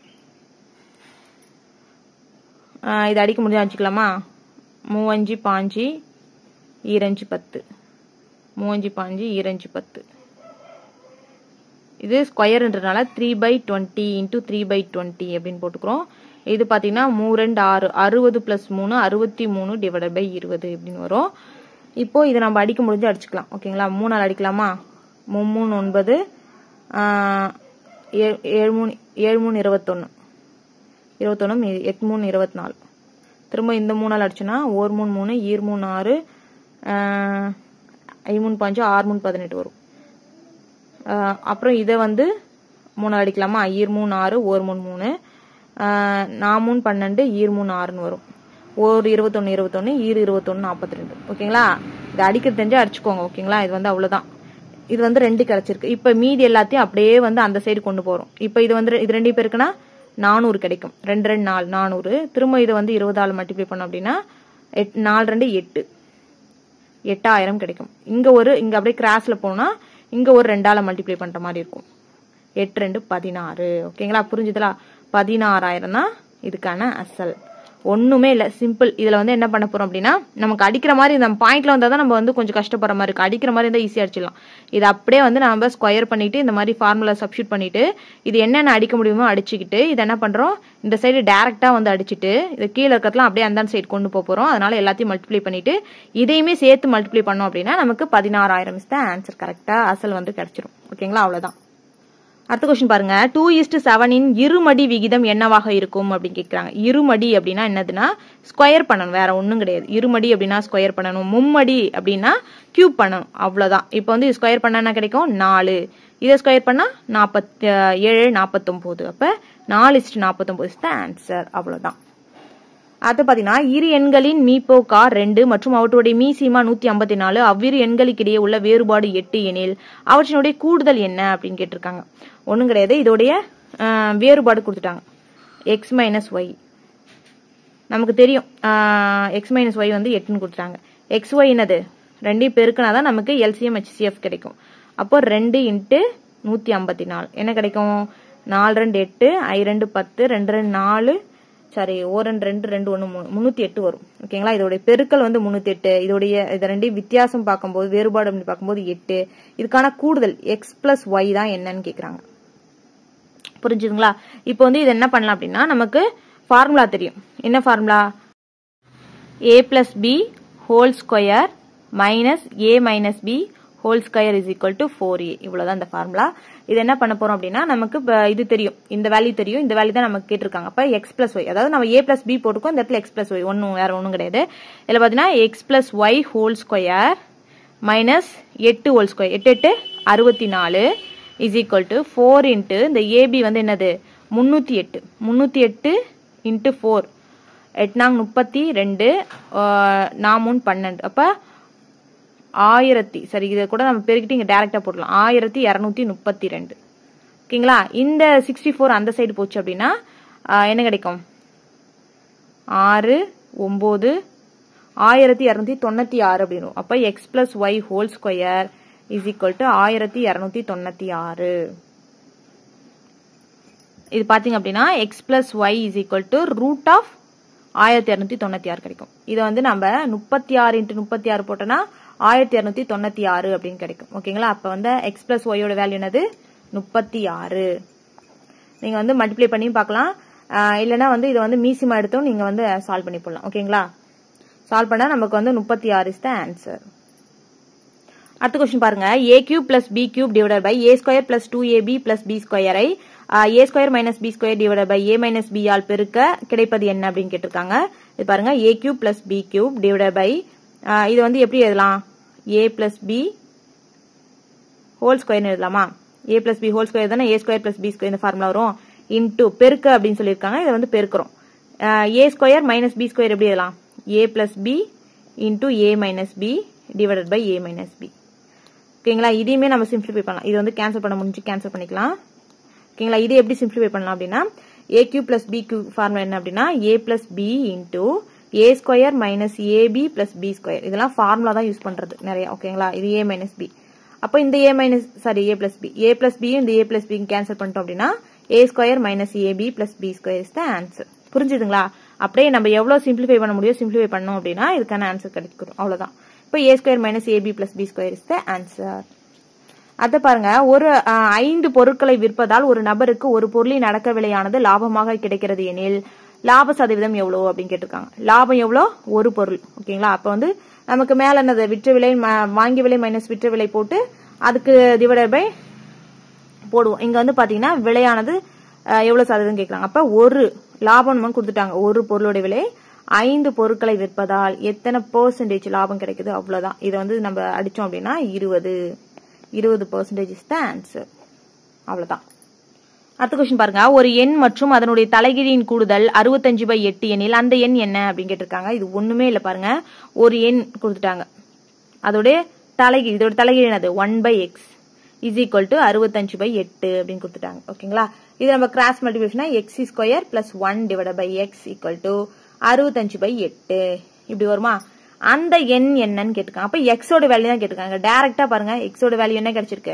ஆஹ் இது அடிக்க முடிஞ்சா வச்சுக்கலாமா மூவஞ்சு பாஞ்சு ஈரஞ்சு பத்து மூவஞ்சு பாஞ்சு ஈரஞ்சு பத்து இது ஸ்கொயர்ன்றனால three by twenty into three by twenty அப்படின்னு போட்டுக்கிறோம் இது பார்த்தீங்கன்னா மூ ரெண்டு ஆறு அறுபது ப்ளஸ் மூணு அறுபத்தி மூணு டிவைடட் பை இருபது அப்படின்னு வரும் இப்போ இதை நம்ம அடிக்க முடிஞ்சு அடிச்சுக்கலாம் ஓகேங்களா மூணால் அடிக்கலாமா மும்மூணு ஒன்பது ஆஹ், ஏ- ஏழு மூணு ஏழு மூணு இருபத்தொன்று இருபத்தொன்று எட்டு மூணு இருபத்தி நாலு திரும்ப இந்த மூணால் அடிச்சோன்னா ஓர் மூணு மூணு ஈர் மூணு ஆறு ஆஹ், ஐ மூணு பாஞ்சு ஆறு மூணு பதினெட்டு வரும் ஆஹ், அப்புறம் இதை வந்து மூணு அடிக்கலாமா ஈர் மூணு ஆறு ஓர் மூணு மூணு ஆஹ், நான் மூணு பன்னெண்டு ஈர் மூணு ஆறுன்னு வரும் ஓர் இருபத்தொன்று இருபத்தொன்று ஈர் இருபத்தொன்று நாற்பத்தி ரெண்டு ஓகேங்களா இது அடிக்க தெரிஞ்சா அடிச்சுக்கோங்க ஓகேங்களா இது வந்து அவ்வளோதான் இது வந்து ரெண்டு கிடைச்சிருக்கு இப்போ மீதி எல்லாத்தையும் அப்படியே வந்து அந்த சைடு கொண்டு போகிறோம் இப்போ இது வந்து இது ரெண்டு பேருக்குன்னா நானூறு கிடைக்கும் ரெண்டு ரெண்டு நாலு நானூறு திரும்ப இதை வந்து இருபதால் மல்டிப்ளை பண்ணோம் அப்படின்னா எட் நாலு ரெண்டு எட்டு எட்டாயிரம் கிடைக்கும் இங்க ஒரு இங்க அப்படியே கிராஸ்ல போனா இங்க ஒரு ரெண்டால மல்டிப்ளை பண்ற மாதிரி இருக்கும் எட்டு ரெண்டு பதினாறு ஓகேங்களா புரிஞ்சுதுலா பதினாறாயிரம் தான் இதுக்கான அசல் ஒண்ணுமே இல்லை சிம்பிள் இதுல வந்து என்ன பண்ண போறோம் அப்படின்னா நமக்கு அடிக்கிற மாதிரி நம்ம பாயிண்ட்ல வந்தா தான் நம்ம வந்து கொஞ்சம் கஷ்டப்படுற மாதிரி இருக்கு அடிக்கிற மாதிரி இருந்தால் ஈஸியாக அடிச்சிடலாம் இது அப்படியே வந்து நம்ம ஸ்கொயர் பண்ணிட்டு இந்த மாதிரி ஃபார்முலா சப்ஸ்டியூட் பண்ணிட்டு இது என்னென்ன அடிக்க முடியுமோ அடிச்சுக்கிட்டு இது என்ன பண்றோம் இந்த சைடு டேரக்டா வந்து அடிச்சுட்டு இது கீழே இருக்கிறதுலாம் அப்படியே அந்த சைடு கொண்டு போக போறோம் அதனால எல்லாத்தையும் மல்டிப்ளை பண்ணிட்டு இதையுமே சேர்த்து மல்டிப்ளை பண்ணோம் அப்படின்னா நமக்கு பதினாறாயிரம் இஸ் தான் ஆன்சர் கரெக்டா அசல் வந்து கிடைச்சிரும் ஓகேங்களா அவ்வளவுதான் அடுத்த கொஸ்டின் பாருங்க டூ இஸ்ட் செவனின் இருமடி விகிதம் என்னவாக இருக்கும் அப்படின்னு கேட்குறாங்க இருமடி அப்படின்னா என்னதுன்னா ஸ்கொயர் பண்ணணும் வேற ஒன்றும் கிடையாது இருமடி அப்படின்னா ஸ்கொயர் பண்ணணும் மும்மடி அப்படின்னா கியூப் பண்ணணும் அவ்வளோதான் இப்போ வந்து ஸ்கொயர் பண்ண என்ன கிடைக்கும் நாலு இதை ஸ்கொயர் பண்ணால் நாற்பத்தி ஏழு நாற்பத்தொம்போது அப்போ நாலு இஸ்ட் நாற்பத்தொம்போது இஸ் த ஆன்சர் அவ்வளோதான் அடுத்து பார்த்தீங்கன்னா இரு எண்களின் மீப்போக்கா ரெண்டு மற்றும் அவற்றுடைய மீசிமா நூற்றி ஐம்பத்தி நாலு அவ்விரு எண்களுக்கிடையே உள்ள வேறுபாடு எட்டு எனில் அவற்றினுடைய கூடுதல் என்ன அப்படின்னு கேட்டிருக்காங்க ஒன்றும் கிடையாது இதோடைய ஆஹ், வேறுபாடு கொடுத்துட்டாங்க எக்ஸ் மைனஸ் ஒய் நமக்கு தெரியும் எக்ஸ் மைனஸ் ஒய் வந்து எட்டுன்னு கொடுத்துட்டாங்க எக்ஸ் ஒய் என்னது ரெண்டையும் பெருக்கினா தான் நமக்கு எல்சிஎம் ஹெச்சிஎஃப் கிடைக்கும் அப்போ ரெண்டு இன்ட்டு நூற்றி ஐம்பத்தி நாலு என்ன கிடைக்கும் நாலு ரெண்டு எட்டு ஐ ரெண்டு பத்து ரெண்டு ரெண்டு நாலு சாரி ஓ ரெண்டு ரெண்டு ரெண்டு ஒன்று மூணு முந்நூற்றி எட்டு வரும் ஓகேங்களா இதோடைய பெருக்கல் வந்து முந்நூற்றி எட்டு இதோடைய இது ரெண்டையும் வித்தியாசம் பார்க்கும்போது வேறுபாடு அப்படின்னு பார்க்கும்போது எட்டு இதுக்கான கூடுதல் எக்ஸ் பிளஸ் ஒய் தான் என்னன்னு கேட்குறாங்க புரிஞ்சுதுங்களா இப்போ வந்து இது என்ன பண்ணலாம் அப்படின்னா நமக்கு ஃபார்முலா தெரியும் என்ன formula A plus B whole square minus A minus B whole square is equal to four A இவ்வளோதான் இந்த ஃபார்முலா இது என்ன பண்ண போறோம் அப்படின்னா நமக்கு இப்ப இது தெரியும் இந்த வேல்யூ தெரியும் இந்த வேல்யூ தான் நமக்கு கேட்டிருக்காங்க அப்போ எக்ஸ் பிளஸ் ஒய் அதாவது நம்ம ஏ பிளஸ் பி போட்டுக்கோம் இந்த இடத்துல எக்ஸ் பிளஸ் ஒய் ஒன்றும் வேற ஒன்றும் கிடையாது இதில் பார்த்தீங்கன்னா X plus Y whole square minus எட்டு ஹோல் ஸ்கொயர் எட்டு எட்டு அறுபத்தி நாலு is equal to four into இந்த ஏபி வந்து என்னது முந்நூற்றி எட்டு முந்நூற்றி எட்டு இன்ட்டு ஃபோர் எட்நாங் முப்பத்தி ரெண்டு நாமூன் பன்னெண்டு அப்போ ஆயிரத்தி சரி இதை கூட நம்ம பெருக்கிட்டு இங்கே டேரெக்டாக போடலாம் ஆயிரத்தி இரநூத்தி முப்பத்தி ரெண்டு ஓகேங்களா இந்த சிக்ஸ்டி ஃபோர் அந்த சைடு போச்சு அப்படின்னா ஆஹ், என்ன கிடைக்கும் ஆறு ஒம்பது ஆயிரத்தி இரநூத்தி தொண்ணூற்றி ஆறு அப்படின்னு அப்போ X plus Y whole square is equal to ஆயிரத்தி இரநூத்தி தொண்ணூற்றி ஆறு இது பார்த்தீங்க அப்படின்னா X plus Y is equal to root of ஆயிரத்தி இரநூத்தி தொண்ணூற்றி ஆறு கிடைக்கும் இதை வந்து நம்ம முப்பத்தி ஆறு இன்ட்டு முப்பத்தி ஆறு போட்டோன்னா ஆயிரத்தி இரநூத்தி தொண்ணூற்றி ஆறு அப்படின்னு கிடைக்கும் ஓகேங்களா அப்போ வந்து எக்ஸ் பிளஸ் ஒய்யோட வேல்யூ என்னது முப்பத்தி ஆறு நீங்கள் வந்து மல்டிப்ளை பண்ணி பார்க்கலாம் ஆஹ் இல்லைன்னா வந்து இதை வந்து மீசிமா எடுத்தும் நீங்கள் வந்து சால்வ் பண்ணி போடலாம் ஓகேங்களா சால்வ் பண்ணால் நமக்கு வந்து முப்பத்தி ஆறு இஸ் த ஆன்சர் அடுத்த கொஸ்டின் பாருங்க A cube plus B cube divided by A square plus two AB plus B ஸ்கொயரை A square minus B square divided by A minus B all பெருக்க கிடைப்பது என்ன அப்படின்னு கேட்டிருக்காங்க இது பாருங்க A cube plus B cube divided by இது வந்து எப்படி எழுதலாம் ஏ பிளஸ் பி ஹோல் ஸ்கொயர்னு எழுதலாமா A plus B whole square தானே A square plus B square இந்த ஃபார்முலா வரும் இன்டூ பெருக்க அப்படின்னு சொல்லியிருக்காங்க இதை வந்து பெருக்கிறோம் A square minus B square எப்படி எழுதலாம் A plus B into A minus B divided by A minus B ஓகேங்களா இதையுமே நம்ம சிம்பிளிஃபை பண்ணலாம் இது வந்து கேன்சல் பண்ண முடிஞ்சு கேன்சல் பண்ணிக்கலாம் ஓகேங்களா இது எப்படி சிம்பிளிஃபை பண்ணலாம் அப்படின்னா A cube plus B cube formula என்ன அப்படின்னா A plus B into A square minus AB plus B square இதெல்லாம் ஃபார்முலா தான் யூஸ் பண்றது நிறைய ஓகேங்களா இது ஏ மைனஸ் பி அப்போ இந்த A minus sorry A plus B A plus B இந்த ஏ பிளஸ் பி கேன்சல் பண்ணிட்டோம் அப்படின்னா A square minus AB plus B square is the answer புரிஞ்சுதுங்களா அப்படியே நம்ம எவ்வளவு சிம்பிளிஃபை பண்ண முடியும் சிம்பிளிஃபை பண்ணோம் அப்படின்னா இதுக்கான ஆன்சர் கிடைக்கும் அவ்வளவுதான் இப்போ A square minus AB plus B square is the answer அத பாருங்க ஒரு அஹ், ஐந்து பொருட்களை விற்பதால் ஒரு நபருக்கு ஒரு பொருளின் அடக்க விலையானது லாபமாக கிடைக்கிறது எனில் லாப சதவீதம் எவ்வளோ அப்படின்னு கேட்டிருக்காங்க லாபம் எவ்வளோ ஒரு பொருள் ஓகேங்களா அப்போ வந்து நமக்கு மேல என்னது விற்ற விலை ம- வாங்கிய விலை மைனஸ் விற்ற விலை போட்டு அதுக்கு டிவைடட் பை போடுவோம் இங்க வந்து பாத்தீங்கன்னா விலையானது அஹ், எவ்வளவு சதவீதம் கேட்கறாங்க அப்ப ஒரு லாபம் நம்ம கொடுத்துட்டாங்க ஒரு பொருளோட விலை ஐந்து பொருட்களை விற்பதால் எத்தனை பெர்சன்டேஜ் லாபம் கிடைக்குது அவ்வளவுதான் இதை வந்து நம்ம அடிச்சோம் அப்படின்னா இருபது இருபது பெர்சன்டேஜ் இஸ் த ஆன்சர் அவ்வளவுதான் அடுத்த கொஸ்டின் பாருங்க ஒரு எண் மற்றும் அதனுடைய தலைகீழின் கூடுதல் அறுபத்தஞ்சு பை எட்டு எண்ணில் அந்த எண் என்ன அப்படின்னு கேட்டிருக்காங்க இது ஒண்ணுமே இல்ல பாருங்க ஒரு எண் கொடுத்துட்டாங்க அதோடைய தலைகீழ் இதோட தலைகீழ் என்னது one by X is equal to அறுபத்தஞ்சு பை எட்டு அப்படின்னு கொடுத்துட்டாங்க ஓகேங்களா இது நம்ம கிராஸ் மல்டிபிளிகேஷனா X square plus one divide by X equal to அறுபத்தஞ்சு பை எட்டு இப்படி வருமா அந்த எண் என்னன்னு கேட்டிருக்காங்க அப்ப எக்ஸோட வேல்யூ தான் கேட்டிருக்காங்க டைரக்டா பாருங்க எக்ஸோட வேல்யூ என்ன கிடைச்சிருக்கு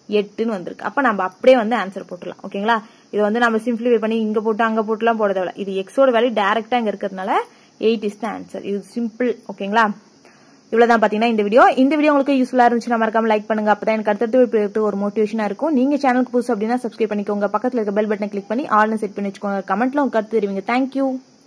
எட்டுன்னு வந்திருக்கு அப்போ நம்ம அப்படியே வந்து ஆன்சர் போட்டுடலாம் ஓகேங்களா இது வந்து நம்ம சிம்பிளிஃபை பண்ணி இங்கே போட்டு அங்கே போட்டுலாம் போட தேவையில்ல இது எக்ஸோட வேல்யூ டேரெக்டாக இங்கே இருக்கிறதுனால எயிட் இஸ் த ஆன்சர் இது சிம்பிள் ஓகேங்களா இவ்வளவுதான் பாத்தீங்கன்னா இந்த வீடியோ இந்த வீடியோ உங்களுக்கு யூஸ்ஃபுல்லா இருந்துச்சுன்னா மறக்காம லைக் பண்ணுங்க அப்பதான் எனக்கு அடுத்தடுத்து ஒரு மோட்டிவேஷனா இருக்கும் நீங்க சேனலுக்கு புதுசு அப்படின்னா சப்ஸ்கிரைப் பண்ணிக்கோங்க பக்கத்துல இருக்க பெல் பட்டனை கிளிக் பண்ணி ஆல்னு செட் பண்ணி வச்சுக்கோங்க கமெண்ட்ல உங்க கருத்து தெரிவிங்க தேங்க்யூ